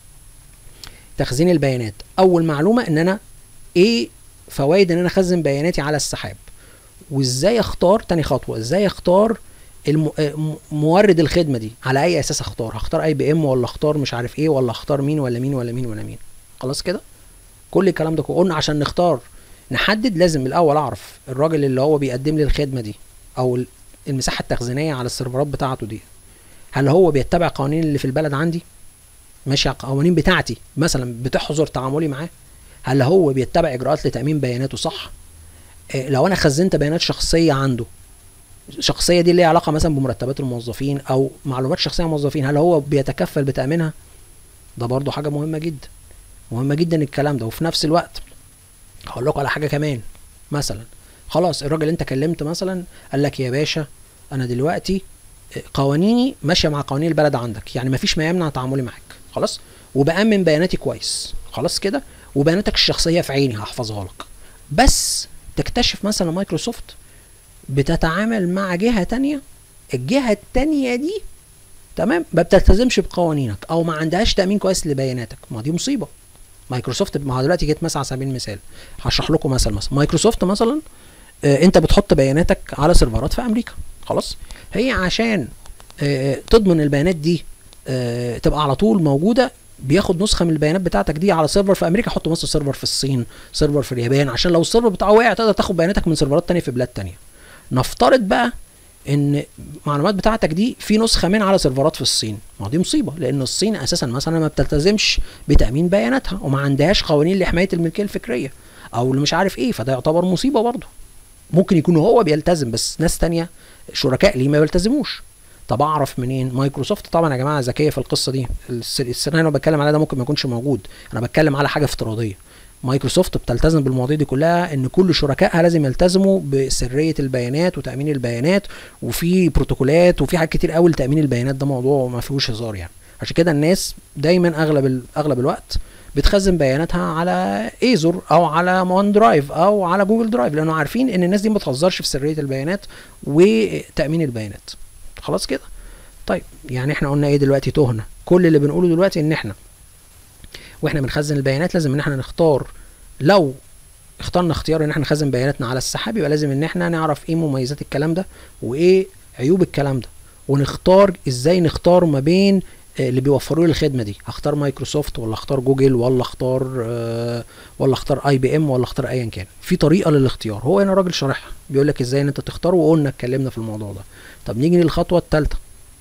تخزين البيانات اول معلومه ان انا ايه فوائد ان انا اخزن بياناتي على السحاب وازاي اختار تاني خطوه ازاي اختار الم... آه، م- مورد الخدمه دي على اي اساس اختار هختار اي بي ام ولا اختار مش عارف ايه ولا اختار مين ولا مين ولا مين ولا مين خلاص كده كل الكلام ده قلنا عشان نختار نحدد لازم الاول اعرف الراجل اللي هو بيقدم لي الخدمه دي او ال- المساحه التخزينيه على السيرفرات بتاعته دي هل هو بيتبع قوانين اللي في البلد عندي ماشي على القوانين بتاعتي مثلا بتحظر تعاملي معاه هل هو بيتبع اجراءات لتامين بياناته صح إيه لو انا خزنت بيانات شخصيه عنده شخصيه دي ليها علاقه مثلا بمرتبات الموظفين او معلومات شخصيه الموظفين هل هو بيتكفل بتامينها ده برضو حاجه مهمه جدا مهمه جدا الكلام ده وفي نفس الوقت هقول لكم على حاجه كمان مثلا خلاص الراجل اللي انت كلمت مثلا قال لك يا باشا انا دلوقتي قوانيني ماشيه مع قوانين البلد عندك يعني مفيش ما يمنع تعاملي معاك خلاص وبامن بياناتي كويس خلاص كده وبياناتك الشخصيه في عيني هحفظها لك بس تكتشف مثلا مايكروسوفت بتتعامل مع جهه تانية الجهه التانية دي تمام ما بتلتزمش بقوانينك او ما عندهاش تامين كويس لبياناتك ما دي مصيبه مايكروسوفت ما هو دلوقتي جيت مثلا على سبيل المثال هشرح لكم مثل مثلا مايكروسوفت مثلا آه انت بتحط بياناتك على سيرفرات في امريكا خلاص هي عشان آه تضمن البيانات دي آه تبقى على طول موجوده بياخد نسخه من البيانات بتاعتك دي على سيرفر في امريكا يحط مثلا سيرفر في الصين سيرفر في اليابان عشان لو السيرفر بتاعه وقع تقدر تاخد بياناتك من سيرفرات تانية في بلاد تانية نفترض بقى ان المعلومات بتاعتك دي في نسخه من على سيرفرات في الصين ما دي مصيبه لان الصين اساسا مثلا ما بتلتزمش بتامين بياناتها وما عندهاش قوانين لحمايه الملكيه الفكريه او اللي مش عارف ايه فده يعتبر مصيبه برضه ممكن يكون هو بيلتزم بس ناس تانية شركاء ليه ما بيلتزموش طب اعرف منين مايكروسوفت طبعا يا جماعه ذكيه في القصه دي السيناريو اللي بتكلم عليه ده ممكن ما يكونش موجود انا بتكلم على حاجه افتراضيه مايكروسوفت بتلتزم بالمواضيع دي كلها ان كل شركائها لازم يلتزموا بسريه البيانات وتامين البيانات وفي بروتوكولات وفي حاجات كتير قوي لتامين البيانات ده موضوع ما فيهوش هزار يعني عشان كده الناس دايما اغلب اغلب الوقت بتخزن بياناتها على ايزور او على مون درايف او على جوجل درايف لانه عارفين ان الناس دي ما بتهزرش في سريه البيانات وتامين البيانات خلاص كده طيب يعني احنا قلنا ايه دلوقتي تهنا كل اللي بنقوله دلوقتي ان احنا واحنا بنخزن البيانات لازم ان احنا نختار لو اخترنا اختيار ان احنا نخزن بياناتنا على السحاب يبقى لازم ان احنا نعرف ايه مميزات الكلام ده وايه عيوب الكلام ده ونختار ازاي نختار ما بين اللي بيوفروا لي الخدمه دي هختار مايكروسوفت ولا اختار جوجل ولا اختار آه ولا اختار اي بي ام ولا اختار ايا كان في طريقه للاختيار هو هنا راجل شارحها بيقول لك ازاي ان انت تختار وقلنا اتكلمنا في الموضوع ده طب نيجي للخطوه الثالثه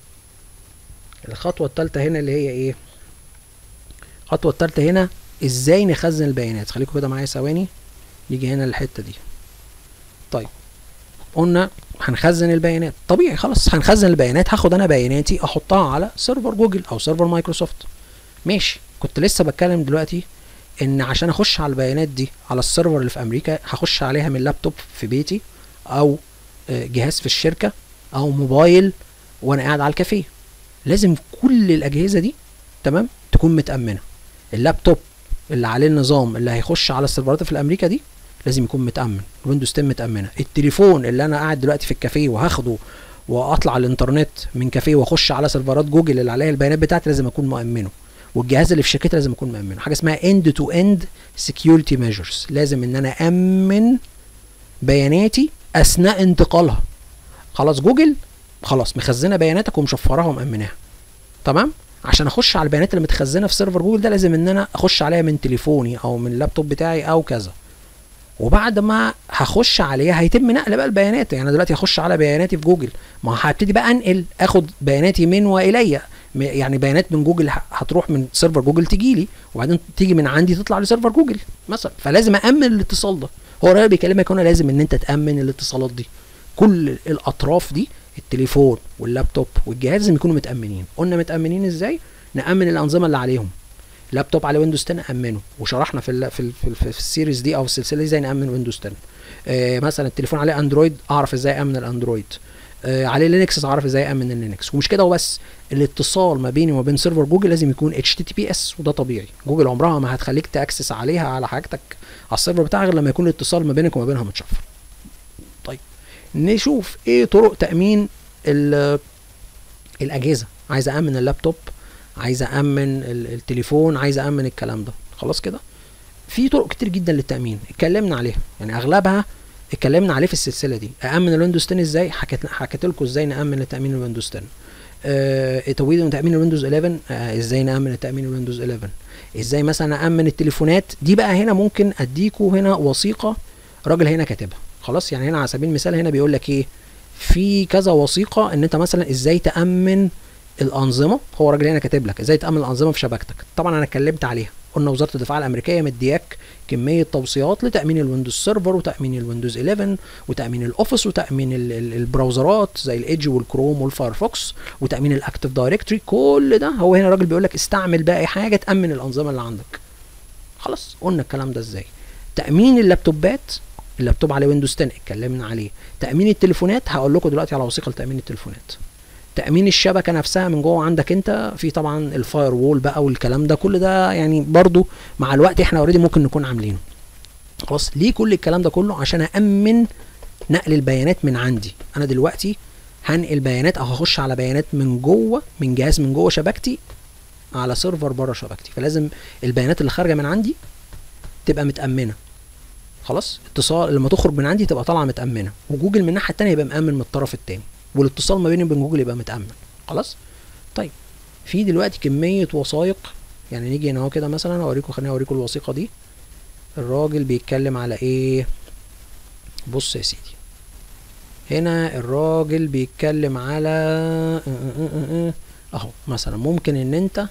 الخطوه الثالثه هنا اللي هي ايه الخطوه الثالثه هنا ازاي نخزن البيانات خليكم كده معايا ثواني نيجي هنا للحته دي طيب قلنا هنخزن البيانات طبيعي خلاص هنخزن البيانات هاخد انا بياناتي احطها على سيرفر جوجل او سيرفر مايكروسوفت ماشي كنت لسه بتكلم دلوقتي ان عشان اخش على البيانات دي على السيرفر اللي في امريكا هخش عليها من لابتوب في بيتي او جهاز في الشركه او موبايل وانا قاعد على الكافيه لازم كل الاجهزه دي تمام تكون متامنه اللابتوب اللي عليه النظام اللي هيخش على السيرفرات في امريكا دي لازم يكون متامن ويندوز 10 متامنه التليفون اللي انا قاعد دلوقتي في الكافيه وهاخده واطلع على الانترنت من كافيه واخش على سيرفرات جوجل اللي عليها البيانات بتاعتي لازم اكون مؤمنه والجهاز اللي في شركتي لازم اكون مؤمنه حاجه اسمها اند تو اند سكيورتي ميجرز لازم ان انا امن بياناتي اثناء انتقالها خلاص جوجل خلاص مخزنه بياناتك ومشفراها ومامناها تمام عشان اخش على البيانات اللي متخزنه في سيرفر جوجل ده لازم ان انا اخش عليها من تليفوني او من اللابتوب بتاعي او كذا وبعد ما هخش عليها هيتم نقل بقى البيانات يعني دلوقتي هخش على بياناتي في جوجل ما هبتدي بقى انقل اخد بياناتي من والي يعني بيانات من جوجل هتروح من سيرفر جوجل تجي لي وبعدين تيجي من عندي تطلع لسيرفر جوجل مثلا فلازم امن الاتصال ده هو الراجل بيكلمك هنا لازم ان انت تامن الاتصالات دي كل الاطراف دي التليفون واللابتوب والجهاز لازم يكونوا متامنين قلنا متامنين ازاي نامن الانظمه اللي عليهم لابتوب على ويندوز 10 امنه وشرحنا في ال في ال في, ال في السيريز دي او السلسله دي ازاي نامن ويندوز 10 آه مثلا التليفون عليه اندرويد اعرف ازاي امن الاندرويد آه عليه لينكس اعرف ازاي امن اللينكس ومش كده وبس الاتصال ما بيني وما بين سيرفر جوجل لازم يكون اتش تي تي بي اس وده طبيعي جوجل عمرها ما هتخليك تاكسس عليها على حاجتك على السيرفر بتاعك غير لما يكون الاتصال ما بينك وما بينها متشفر طيب نشوف ايه طرق تامين الاجهزه عايز امن اللابتوب عايز امن التليفون عايز امن الكلام ده خلاص كده في طرق كتير جدا للتامين اتكلمنا عليها يعني اغلبها اتكلمنا عليه في السلسله دي امن الويندوز 10 ازاي حكيت حكيت لكم ازاي نامن تامين الويندوز 10 آه تزويد تامين الويندوز 11 آه ازاي نامن تامين الويندوز 11 ازاي مثلا امن التليفونات دي بقى هنا ممكن اديكوا هنا وثيقه راجل هنا كاتبها خلاص يعني هنا على سبيل المثال هنا بيقول لك ايه في كذا وثيقه ان انت مثلا ازاي تامن الانظمه هو راجل هنا كاتب لك ازاي تامن الانظمه في شبكتك طبعا انا اتكلمت عليها قلنا وزاره الدفاع الامريكيه مدياك كميه توصيات لتامين الويندوز سيرفر وتامين الويندوز 11 وتامين الاوفيس وتامين ال- ال- البراوزرات زي الايدج والكروم والفايرفوكس وتامين الاكتيف دايركتوري كل ده هو هنا الراجل بيقول لك استعمل بقى اي حاجه تامن الانظمه اللي عندك خلاص قلنا الكلام ده ازاي تامين اللابتوبات اللابتوب عليه ويندوز 10 اتكلمنا عليه تامين التليفونات هقول لكم دلوقتي على وثيقه لتامين التليفونات تامين الشبكه نفسها من جوه عندك انت في طبعا الفاير وول بقى والكلام ده كل ده يعني برضو مع الوقت احنا اوريدي ممكن نكون عاملينه خلاص ليه كل الكلام ده كله عشان أأمن نقل البيانات من عندي أنا دلوقتي هنقل بيانات أو هخش على بيانات من جوه من جهاز من جوه شبكتي على سيرفر بره شبكتي فلازم البيانات اللي خارجة من عندي تبقى متأمنة خلاص اتصال لما تخرج من عندي تبقى طالعة متأمنة وجوجل من الناحية التانية يبقى مأمن من الطرف التاني والاتصال ما بيني وبين جوجل يبقى متأمن خلاص طيب في دلوقتي كمية وثائق يعني نيجي هنا اهو كده مثلا اوريكم خليني اوريكم الوثيقة دي الراجل بيتكلم على ايه بص يا سيدي هنا الراجل بيتكلم على اهو مثلا ممكن ان انت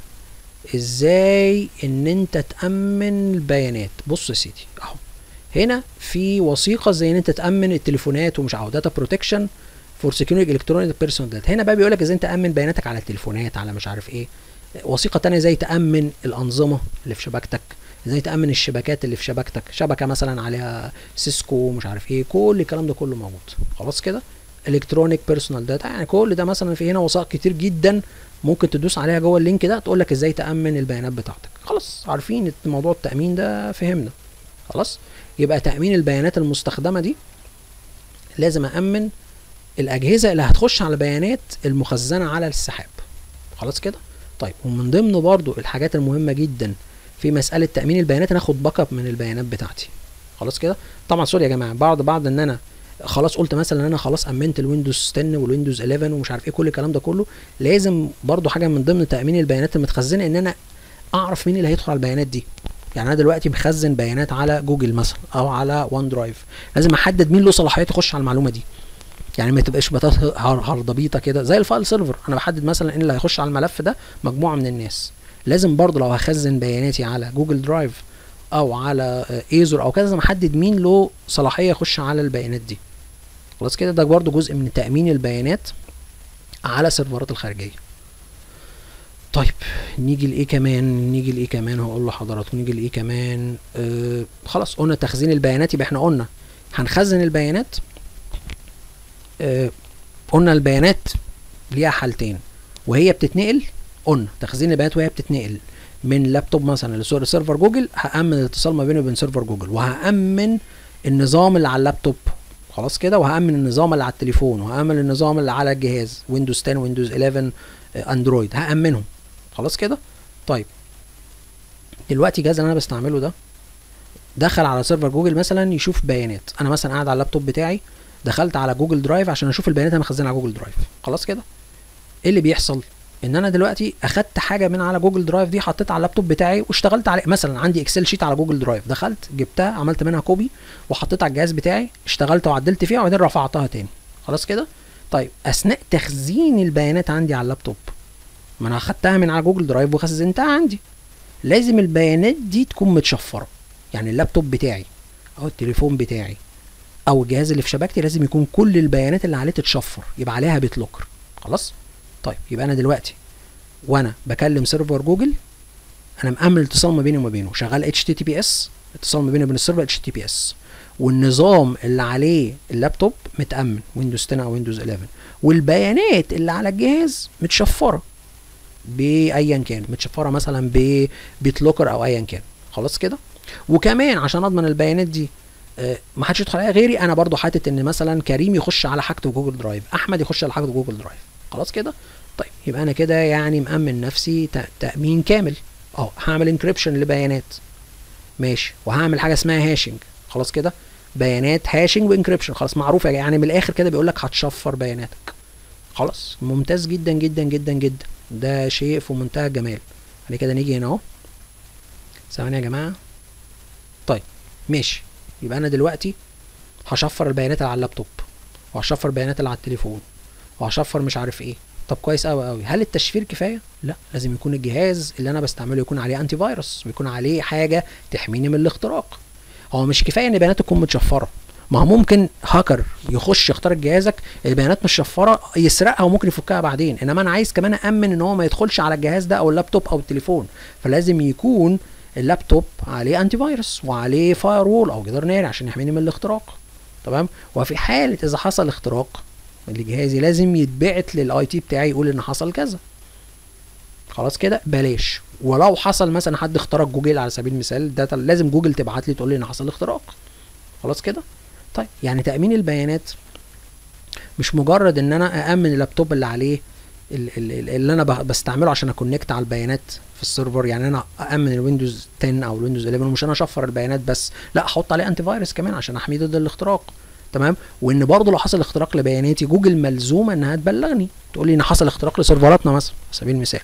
ازاي ان انت تأمن البيانات بص يا سيدي اهو هنا في وثيقة زي ان انت تأمن التليفونات ومش عارف داتا بروتكشن فور سكيورتي الكترونيك بيرسونال داتا هنا بقى بيقول لك ازاي انت تأمن بياناتك على التليفونات على مش عارف ايه وثيقة تانية زي تأمن الأنظمة اللي في شبكتك ازاي تأمن الشبكات اللي في شبكتك شبكة مثلا عليها سيسكو مش عارف ايه كل الكلام ده كله موجود خلاص كده الكترونيك بيرسونال داتا يعني كل ده مثلا في هنا وثائق كتير جدا ممكن تدوس عليها جوه اللينك ده تقول لك ازاي تأمن البيانات بتاعتك خلاص عارفين موضوع التأمين ده فهمنا خلاص يبقى تأمين البيانات المستخدمة دي لازم أأمن الأجهزة اللي هتخش على البيانات المخزنة على السحاب خلاص كده طيب ومن ضمن برضو الحاجات المهمة جدا في مسألة تأمين البيانات أنا آخد باك اب من البيانات بتاعتي خلاص كده طبعا سوري يا جماعة بعد بعد إن أنا خلاص قلت مثلا ان انا خلاص امنت الويندوز 10 والويندوز 11 ومش عارف ايه كل الكلام ده كله لازم برضو حاجه من ضمن تامين البيانات المتخزنه ان انا اعرف مين اللي هيدخل على البيانات دي يعني انا دلوقتي مخزن بيانات على جوجل مثلا او على وان درايف لازم احدد مين له صلاحيه يخش على المعلومه دي يعني ما تبقاش بطاطا هرضبيطه كده زي الفايل سيرفر انا بحدد مثلا ان اللي هيخش على الملف ده مجموعه من الناس لازم برضو لو هخزن بياناتي على جوجل درايف او على ايزور او كذا لازم احدد مين له صلاحيه يخش على البيانات دي خلاص كده ده برضو جزء من تامين البيانات على السيرفرات الخارجيه طيب نيجي لايه كمان نيجي لايه كمان هقول لحضراتكم نيجي لايه كمان آه خلاص قلنا تخزين البيانات يبقى احنا قلنا هنخزن البيانات آه قلنا البيانات ليها حالتين وهي بتتنقل قلنا تخزين البيانات وهي بتتنقل من لابتوب مثلا لسيرفر جوجل هامن الاتصال ما بينه وبين سيرفر جوجل وهامن النظام اللي على اللابتوب خلاص كده وهامن النظام اللي على التليفون وهامن النظام اللي على الجهاز ويندوز 10 ويندوز 11 اندرويد هامنهم خلاص كده طيب دلوقتي الجهاز اللي انا بستعمله ده دخل على سيرفر جوجل مثلا يشوف بيانات انا مثلا قاعد على اللابتوب بتاعي دخلت على جوجل درايف عشان اشوف البيانات اللي انا مخزنها على جوجل درايف خلاص كده ايه اللي بيحصل ان انا دلوقتي اخدت حاجه من على جوجل درايف دي حطيتها على اللابتوب بتاعي واشتغلت عليه مثلا عندي اكسل شيت على جوجل درايف دخلت جبتها عملت منها كوبي وحطيتها على الجهاز بتاعي اشتغلت وعدلت فيها وبعدين رفعتها تاني خلاص كده طيب اثناء تخزين البيانات عندي على اللابتوب ما انا اخدتها من على جوجل درايف وخزنتها عندي لازم البيانات دي تكون متشفره يعني اللابتوب بتاعي او التليفون بتاعي او الجهاز اللي في شبكتي لازم يكون كل البيانات اللي عليه تتشفر يبقى عليها بيت لوكر خلاص طيب يبقى انا دلوقتي وانا بكلم سيرفر جوجل انا مأمن الاتصال ما بيني وما بينه شغال اتش تي تي بي اس اتصال ما بيني وبين السيرفر اتش تي بي اس والنظام اللي عليه اللابتوب متأمن ويندوز 10 او ويندوز 11 والبيانات اللي على الجهاز متشفره بايا كان متشفره مثلا ببيت لوكر او ايا كان خلاص كده وكمان عشان اضمن البيانات دي أه ما حدش يدخل عليها غيري انا برضو حاطط ان مثلا كريم يخش على حاجته جوجل درايف احمد يخش على حاجته جوجل درايف خلاص كده طيب يبقى انا كده يعني مأمن نفسي تأمين كامل اه هعمل انكريبشن لبيانات ماشي وهعمل حاجه اسمها هاشنج خلاص كده بيانات هاشنج وانكريبشن خلاص معروف يعني من الاخر كده بيقول لك هتشفر بياناتك خلاص ممتاز جدا جدا جدا جدا ده شيء في منتهى الجمال بعد كده نيجي هنا اهو ثواني يا جماعه طيب ماشي يبقى انا دلوقتي هشفر البيانات اللي على اللابتوب وهشفر البيانات اللي على التليفون وهشفر مش عارف ايه طب كويس قوي قوي هل التشفير كفايه لا لازم يكون الجهاز اللي انا بستعمله يكون عليه انتي فيروس ويكون عليه حاجه تحميني من الاختراق هو مش كفايه ان بياناتك تكون متشفره ما هو ممكن هاكر يخش يخترق جهازك البيانات مش شفره يسرقها وممكن يفكها بعدين انما انا عايز كمان امن ان هو ما يدخلش على الجهاز ده او اللابتوب او التليفون فلازم يكون اللابتوب عليه انتي فيروس وعليه فاير وول او جدار ناري عشان يحميني من الاختراق تمام وفي حاله اذا حصل اختراق لجهازي لازم يتبعت للاي تي بتاعي يقول ان حصل كذا خلاص كده بلاش ولو حصل مثلا حد اخترق جوجل على سبيل المثال ده لازم جوجل تبعت لي تقول لي ان حصل اختراق خلاص كده طيب يعني تامين البيانات مش مجرد ان انا اامن اللابتوب اللي عليه اللي انا بستعمله عشان اكونكت على البيانات في السيرفر يعني انا امن الويندوز 10 او الويندوز 11 ومش انا اشفر البيانات بس لا احط عليه انتي فيروس كمان عشان احميه ضد الاختراق تمام وان برضه لو حصل اختراق لبياناتي جوجل ملزومه انها تبلغني تقول لي ان حصل اختراق لسيرفراتنا مثلا على سبيل المثال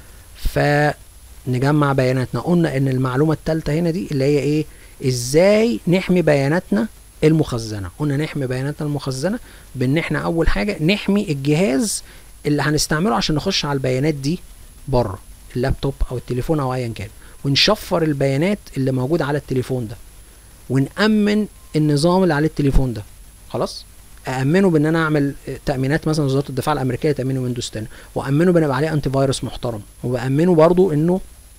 فنجمع بياناتنا قلنا ان المعلومه الثالثه هنا دي اللي هي ايه ازاي نحمي بياناتنا المخزنه قلنا نحمي بياناتنا المخزنه بان احنا اول حاجه نحمي الجهاز اللي هنستعمله عشان نخش على البيانات دي بره اللابتوب او التليفون او ايا كان ونشفر البيانات اللي موجوده على التليفون ده ونأمن النظام اللي عليه التليفون ده خلاص أأمنه بإن أنا أعمل تأمينات مثلا وزارة الدفاع الأمريكية تأمينه ويندوز 10 وأأمنه بإن يبقى عليه أنتي فيروس محترم وبأمنه برضو إنه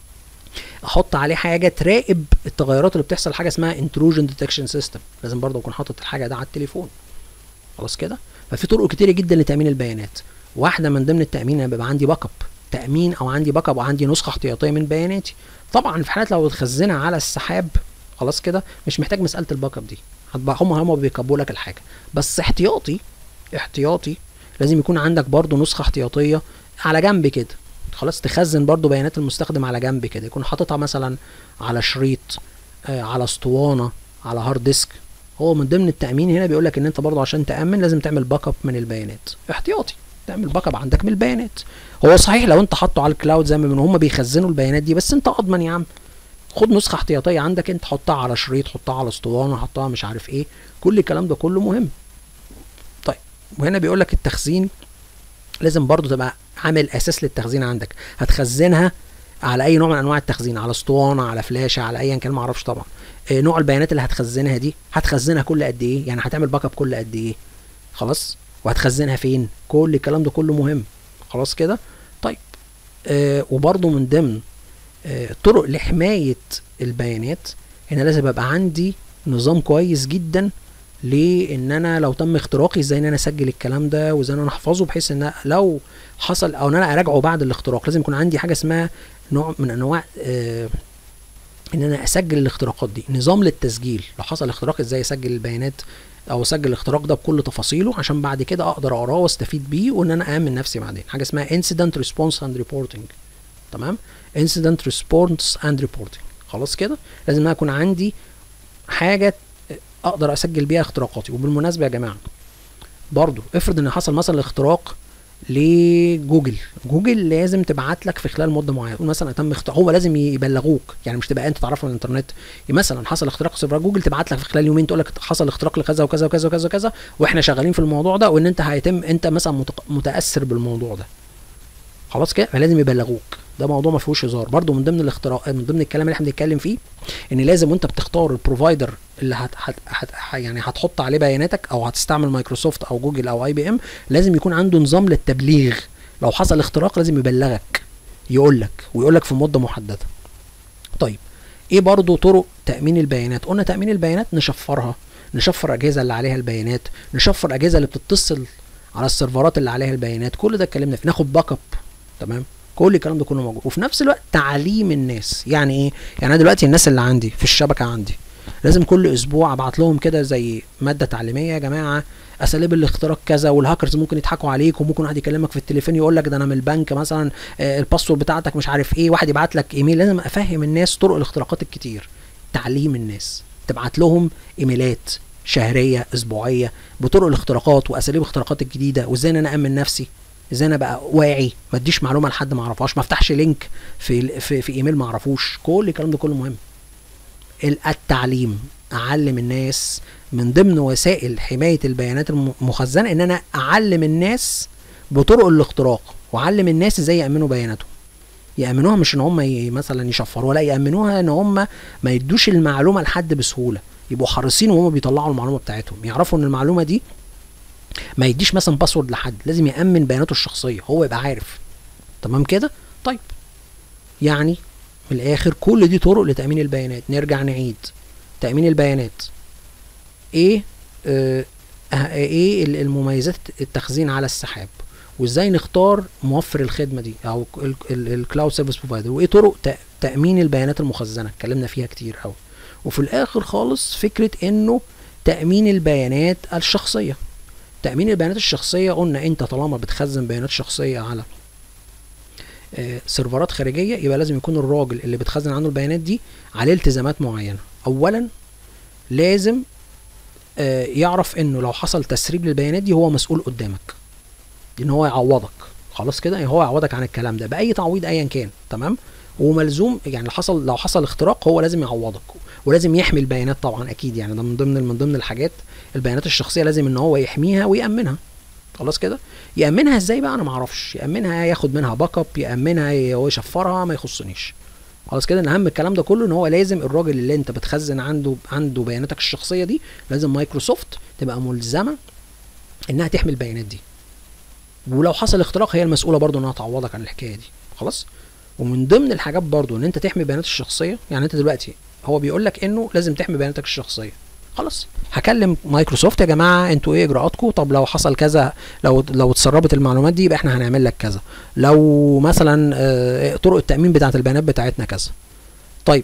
احط عليه حاجه تراقب التغيرات اللي بتحصل حاجه اسمها انتروجن ديتكشن سيستم لازم برضه اكون حاطط الحاجه ده على التليفون خلاص كده ففي طرق كتيره جدا لتامين البيانات واحده من ضمن التامين ان بيبقى عندي باك اب تامين او عندي باك اب وعندي نسخه احتياطيه من بياناتي طبعا في حالات لو تخزنها على السحاب خلاص كده مش محتاج مساله الباك اب دي هم هم بيكبوا لك الحاجه بس احتياطي احتياطي لازم يكون عندك برضو نسخه احتياطيه على جنب كده خلاص تخزن برضو بيانات المستخدم على جنب كده يكون حاططها مثلا على شريط آه على اسطوانه على هارد ديسك هو من ضمن التامين هنا بيقول لك ان انت برضو عشان تامن لازم تعمل باك اب من البيانات احتياطي تعمل باك اب عندك من البيانات هو صحيح لو انت حاطه على الكلاود زي ما هم بيخزنوا البيانات دي بس انت اضمن يا عم خد نسخه احتياطيه عندك انت حطها على شريط حطها على اسطوانه حطها مش عارف ايه كل الكلام ده كله مهم طيب وهنا بيقول لك التخزين لازم برضو تبقى عامل اساس للتخزين عندك هتخزنها على اي نوع من انواع التخزين على اسطوانه على فلاشه على ايا كان ما اعرفش طبعا إيه نوع البيانات اللي هتخزنها دي هتخزنها كل قد ايه يعني هتعمل باك اب كل قد ايه خلاص وهتخزنها فين كل الكلام ده كله مهم خلاص كده طيب آه وبرضو من ضمن آه طرق لحمايه البيانات هنا لازم يبقى عندي نظام كويس جدا لان انا لو تم اختراقي ازاي ان انا اسجل الكلام ده وازاي ان انا احفظه بحيث ان لو حصل او ان انا اراجعه بعد الاختراق لازم يكون عندي حاجه اسمها نوع من انواع آه ان انا اسجل الاختراقات دي نظام للتسجيل لو حصل اختراق ازاي اسجل البيانات او اسجل الاختراق ده بكل تفاصيله عشان بعد كده اقدر اقراه واستفيد بيه وان انا امن نفسي بعدين حاجه اسمها انسيدنت ريسبونس اند ريبورتنج تمام انسيدنت ريسبونس اند ريبورتنج خلاص كده لازم انا يكون عندي حاجه اقدر اسجل بيها اختراقاتي وبالمناسبه يا جماعه برضو افرض ان حصل مثلا اختراق لجوجل جوجل لازم تبعت لك في خلال مده معينه مثلا تم اختراق هو لازم يبلغوك يعني مش تبقى انت تعرفه من الانترنت مثلا حصل اختراق سيرفر جوجل تبعت لك في خلال يومين تقول لك حصل اختراق لكذا وكذا وكذا وكذا وكذا واحنا شغالين في الموضوع ده وان انت هيتم انت مثلا متاثر بالموضوع ده خلاص كده فلازم يبلغوك ده موضوع ما فيهوش هزار برده من ضمن الاختراق من ضمن الكلام اللي احنا بنتكلم فيه ان لازم وانت بتختار البروفايدر اللي هت هت هت يعني هتحط عليه بياناتك او هتستعمل مايكروسوفت او جوجل او اي بي ام لازم يكون عنده نظام للتبليغ لو حصل اختراق لازم يبلغك يقول لك ويقول لك في مده محدده طيب ايه برضو طرق تامين البيانات قلنا تامين البيانات نشفرها نشفر الاجهزه اللي عليها البيانات نشفر الاجهزه اللي بتتصل على السيرفرات اللي عليها البيانات كل ده اتكلمنا فيه ناخد باك اب تمام كل الكلام ده كله موجود وفي نفس الوقت تعليم الناس يعني ايه يعني انا دلوقتي الناس اللي عندي في الشبكه عندي لازم كل اسبوع ابعت لهم كده زي ماده تعليميه يا جماعه اساليب الاختراق كذا والهاكرز ممكن يضحكوا عليك وممكن واحد يكلمك في التليفون يقول لك ده انا من البنك مثلا آه الباسورد بتاعتك مش عارف ايه واحد يبعت لك ايميل لازم افهم الناس طرق الاختراقات الكتير تعليم الناس تبعت لهم ايميلات شهريه اسبوعيه بطرق الاختراقات واساليب الاختراقات الجديده وازاي ان انا امن نفسي ازاي انا ابقى واعي ما اديش معلومه لحد ما اعرفهاش ما افتحش لينك في في, في ايميل ما اعرفوش كل الكلام ده كله مهم التعليم اعلم الناس من ضمن وسائل حمايه البيانات المخزنه ان انا اعلم الناس بطرق الاختراق واعلم الناس ازاي يامنوا بياناتهم يامنوها مش ان هم مثلا يشفروها لا يامنوها ان هم ما يدوش المعلومه لحد بسهوله يبقوا حريصين وهم بيطلعوا المعلومه بتاعتهم يعرفوا ان المعلومه دي ما يديش مثلا باسورد لحد لازم يامن بياناته الشخصيه هو يبقى عارف تمام كده طيب يعني من الاخر كل دي طرق لتامين البيانات نرجع نعيد تامين البيانات ايه آه ايه المميزات التخزين على السحاب وازاي نختار موفر الخدمه دي او الكلاود سيرفيس بروفايدر وايه طرق تامين البيانات المخزنه اتكلمنا فيها كتير قوي وفي الاخر خالص فكره انه تامين البيانات الشخصيه تامين البيانات الشخصيه قلنا انت طالما بتخزن بيانات شخصيه على آه سيرفرات خارجيه يبقى لازم يكون الراجل اللي بتخزن عنه البيانات دي عليه التزامات معينه اولا لازم آه يعرف انه لو حصل تسريب للبيانات دي هو مسؤول قدامك ان هو يعوضك خلاص كده هو يعوضك عن الكلام ده باي تعويض ايا كان تمام وملزوم يعني لو حصل لو حصل اختراق هو لازم يعوضك ولازم يحمي البيانات طبعا اكيد يعني ده من ضمن من ضمن الحاجات البيانات الشخصيه لازم ان هو يحميها ويامنها خلاص كده يامنها ازاي بقى انا ما اعرفش يامنها ياخد منها باك اب يامنها هو يشفرها ما يخصنيش خلاص كده ان اهم الكلام ده كله ان هو لازم الراجل اللي انت بتخزن عنده عنده بياناتك الشخصيه دي لازم مايكروسوفت تبقى ملزمه انها تحمي البيانات دي ولو حصل اختراق هي المسؤوله برضو انها تعوضك عن الحكايه دي خلاص ومن ضمن الحاجات برضو ان انت تحمي بيانات الشخصيه يعني انت دلوقتي هو بيقول لك انه لازم تحمي بياناتك الشخصيه خلاص هكلم مايكروسوفت يا جماعه انتوا ايه اجراءاتكم طب لو حصل كذا لو لو اتسربت المعلومات دي يبقى احنا هنعمل لك كذا لو مثلا اه طرق التامين بتاعه البيانات بتاعتنا كذا طيب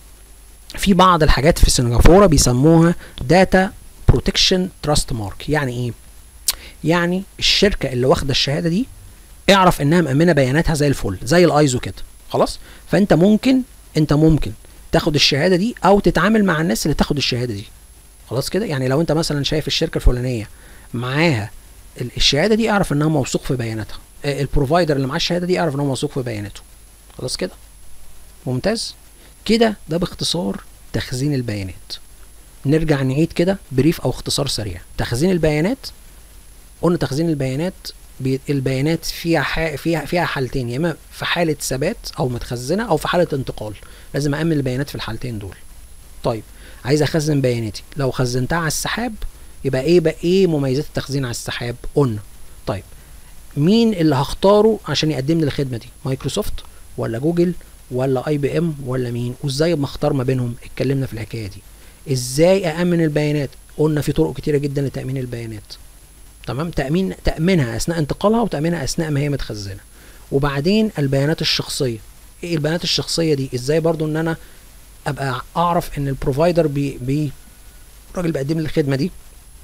في بعض الحاجات في سنغافوره بيسموها داتا بروتكشن تراست مارك يعني ايه يعني الشركه اللي واخده الشهاده دي اعرف انها مامنه بياناتها زي الفل زي الايزو كده خلاص فانت ممكن انت ممكن تاخد الشهاده دي او تتعامل مع الناس اللي تاخد الشهاده دي خلاص كده يعني لو انت مثلا شايف الشركه الفلانيه معاها الشهاده دي اعرف انها موثوق في بياناتها البروفايدر اللي معاه الشهاده دي اعرف ان هو موثوق في بياناته خلاص كده ممتاز كده ده باختصار تخزين البيانات نرجع نعيد كده بريف او اختصار سريع تخزين البيانات قلنا تخزين البيانات البيانات فيها ح... فيها فيها حالتين يا اما في حاله ثبات او متخزنه او في حاله انتقال لازم امن البيانات في الحالتين دول طيب عايز اخزن بياناتي لو خزنتها على السحاب يبقى ايه بقى ايه مميزات التخزين على السحاب قلنا طيب مين اللي هختاره عشان يقدم لي الخدمه دي مايكروسوفت ولا جوجل ولا اي بي ام ولا مين وازاي بختار ما بينهم اتكلمنا في الحكايه دي ازاي اامن البيانات قلنا في طرق كتيره جدا لتامين البيانات تمام تامين تامينها اثناء انتقالها وتامينها اثناء ما هي متخزنه وبعدين البيانات الشخصيه ايه البيانات الشخصيه دي ازاي برضو ان انا ابقى اعرف ان البروفايدر بي بي الراجل بيقدم لي الخدمه دي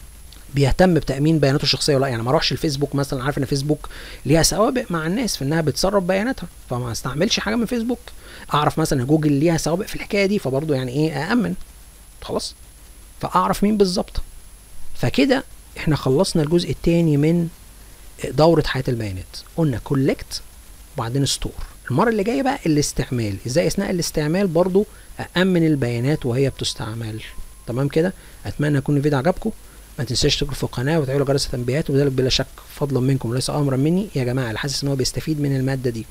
بيهتم بتامين بياناته الشخصيه ولا يعني ما اروحش الفيسبوك مثلا عارف ان فيسبوك ليها سوابق مع الناس في انها بتسرب بياناتها فما استعملش حاجه من فيسبوك اعرف مثلا جوجل ليها سوابق في الحكايه دي فبرضه يعني ايه اامن خلاص فاعرف مين بالظبط فكده احنا خلصنا الجزء الثاني من دورة حياة البيانات قلنا كولكت وبعدين ستور المرة اللي جاية بقى الاستعمال ازاي اثناء الاستعمال برضو أأمن البيانات وهي بتستعمل تمام كده اتمنى يكون الفيديو عجبكم ما تنساش تشتركوا في القناه وتفعلوا جرس التنبيهات وذلك بلا شك فضلا منكم وليس امرا مني يا جماعه اللي حاسس ان هو بيستفيد من الماده دي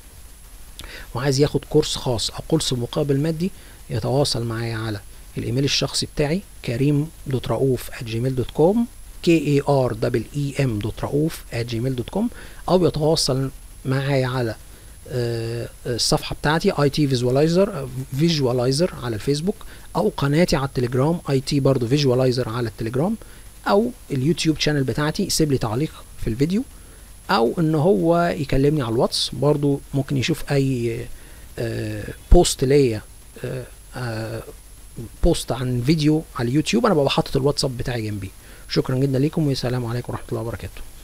وعايز ياخد كورس خاص او كورس مقابل مادي يتواصل معايا على الايميل الشخصي بتاعي كريم دوت رؤوف جيميل دوت كوم k a r e m دوت رؤوف جيميل دوت كوم او يتواصل معايا على الصفحه بتاعتي اي تي فيجواليزر فيجواليزر على الفيسبوك او قناتي على التليجرام اي تي برضه فيجواليزر على التليجرام او اليوتيوب شانل بتاعتي يسيب لي تعليق في الفيديو او ان هو يكلمني على الواتس برضو ممكن يشوف اي بوست ليا بوست عن فيديو على اليوتيوب انا ببقى حاطط الواتساب بتاعي جنبي شكرا جدا ليكم والسلام عليكم ورحمه الله وبركاته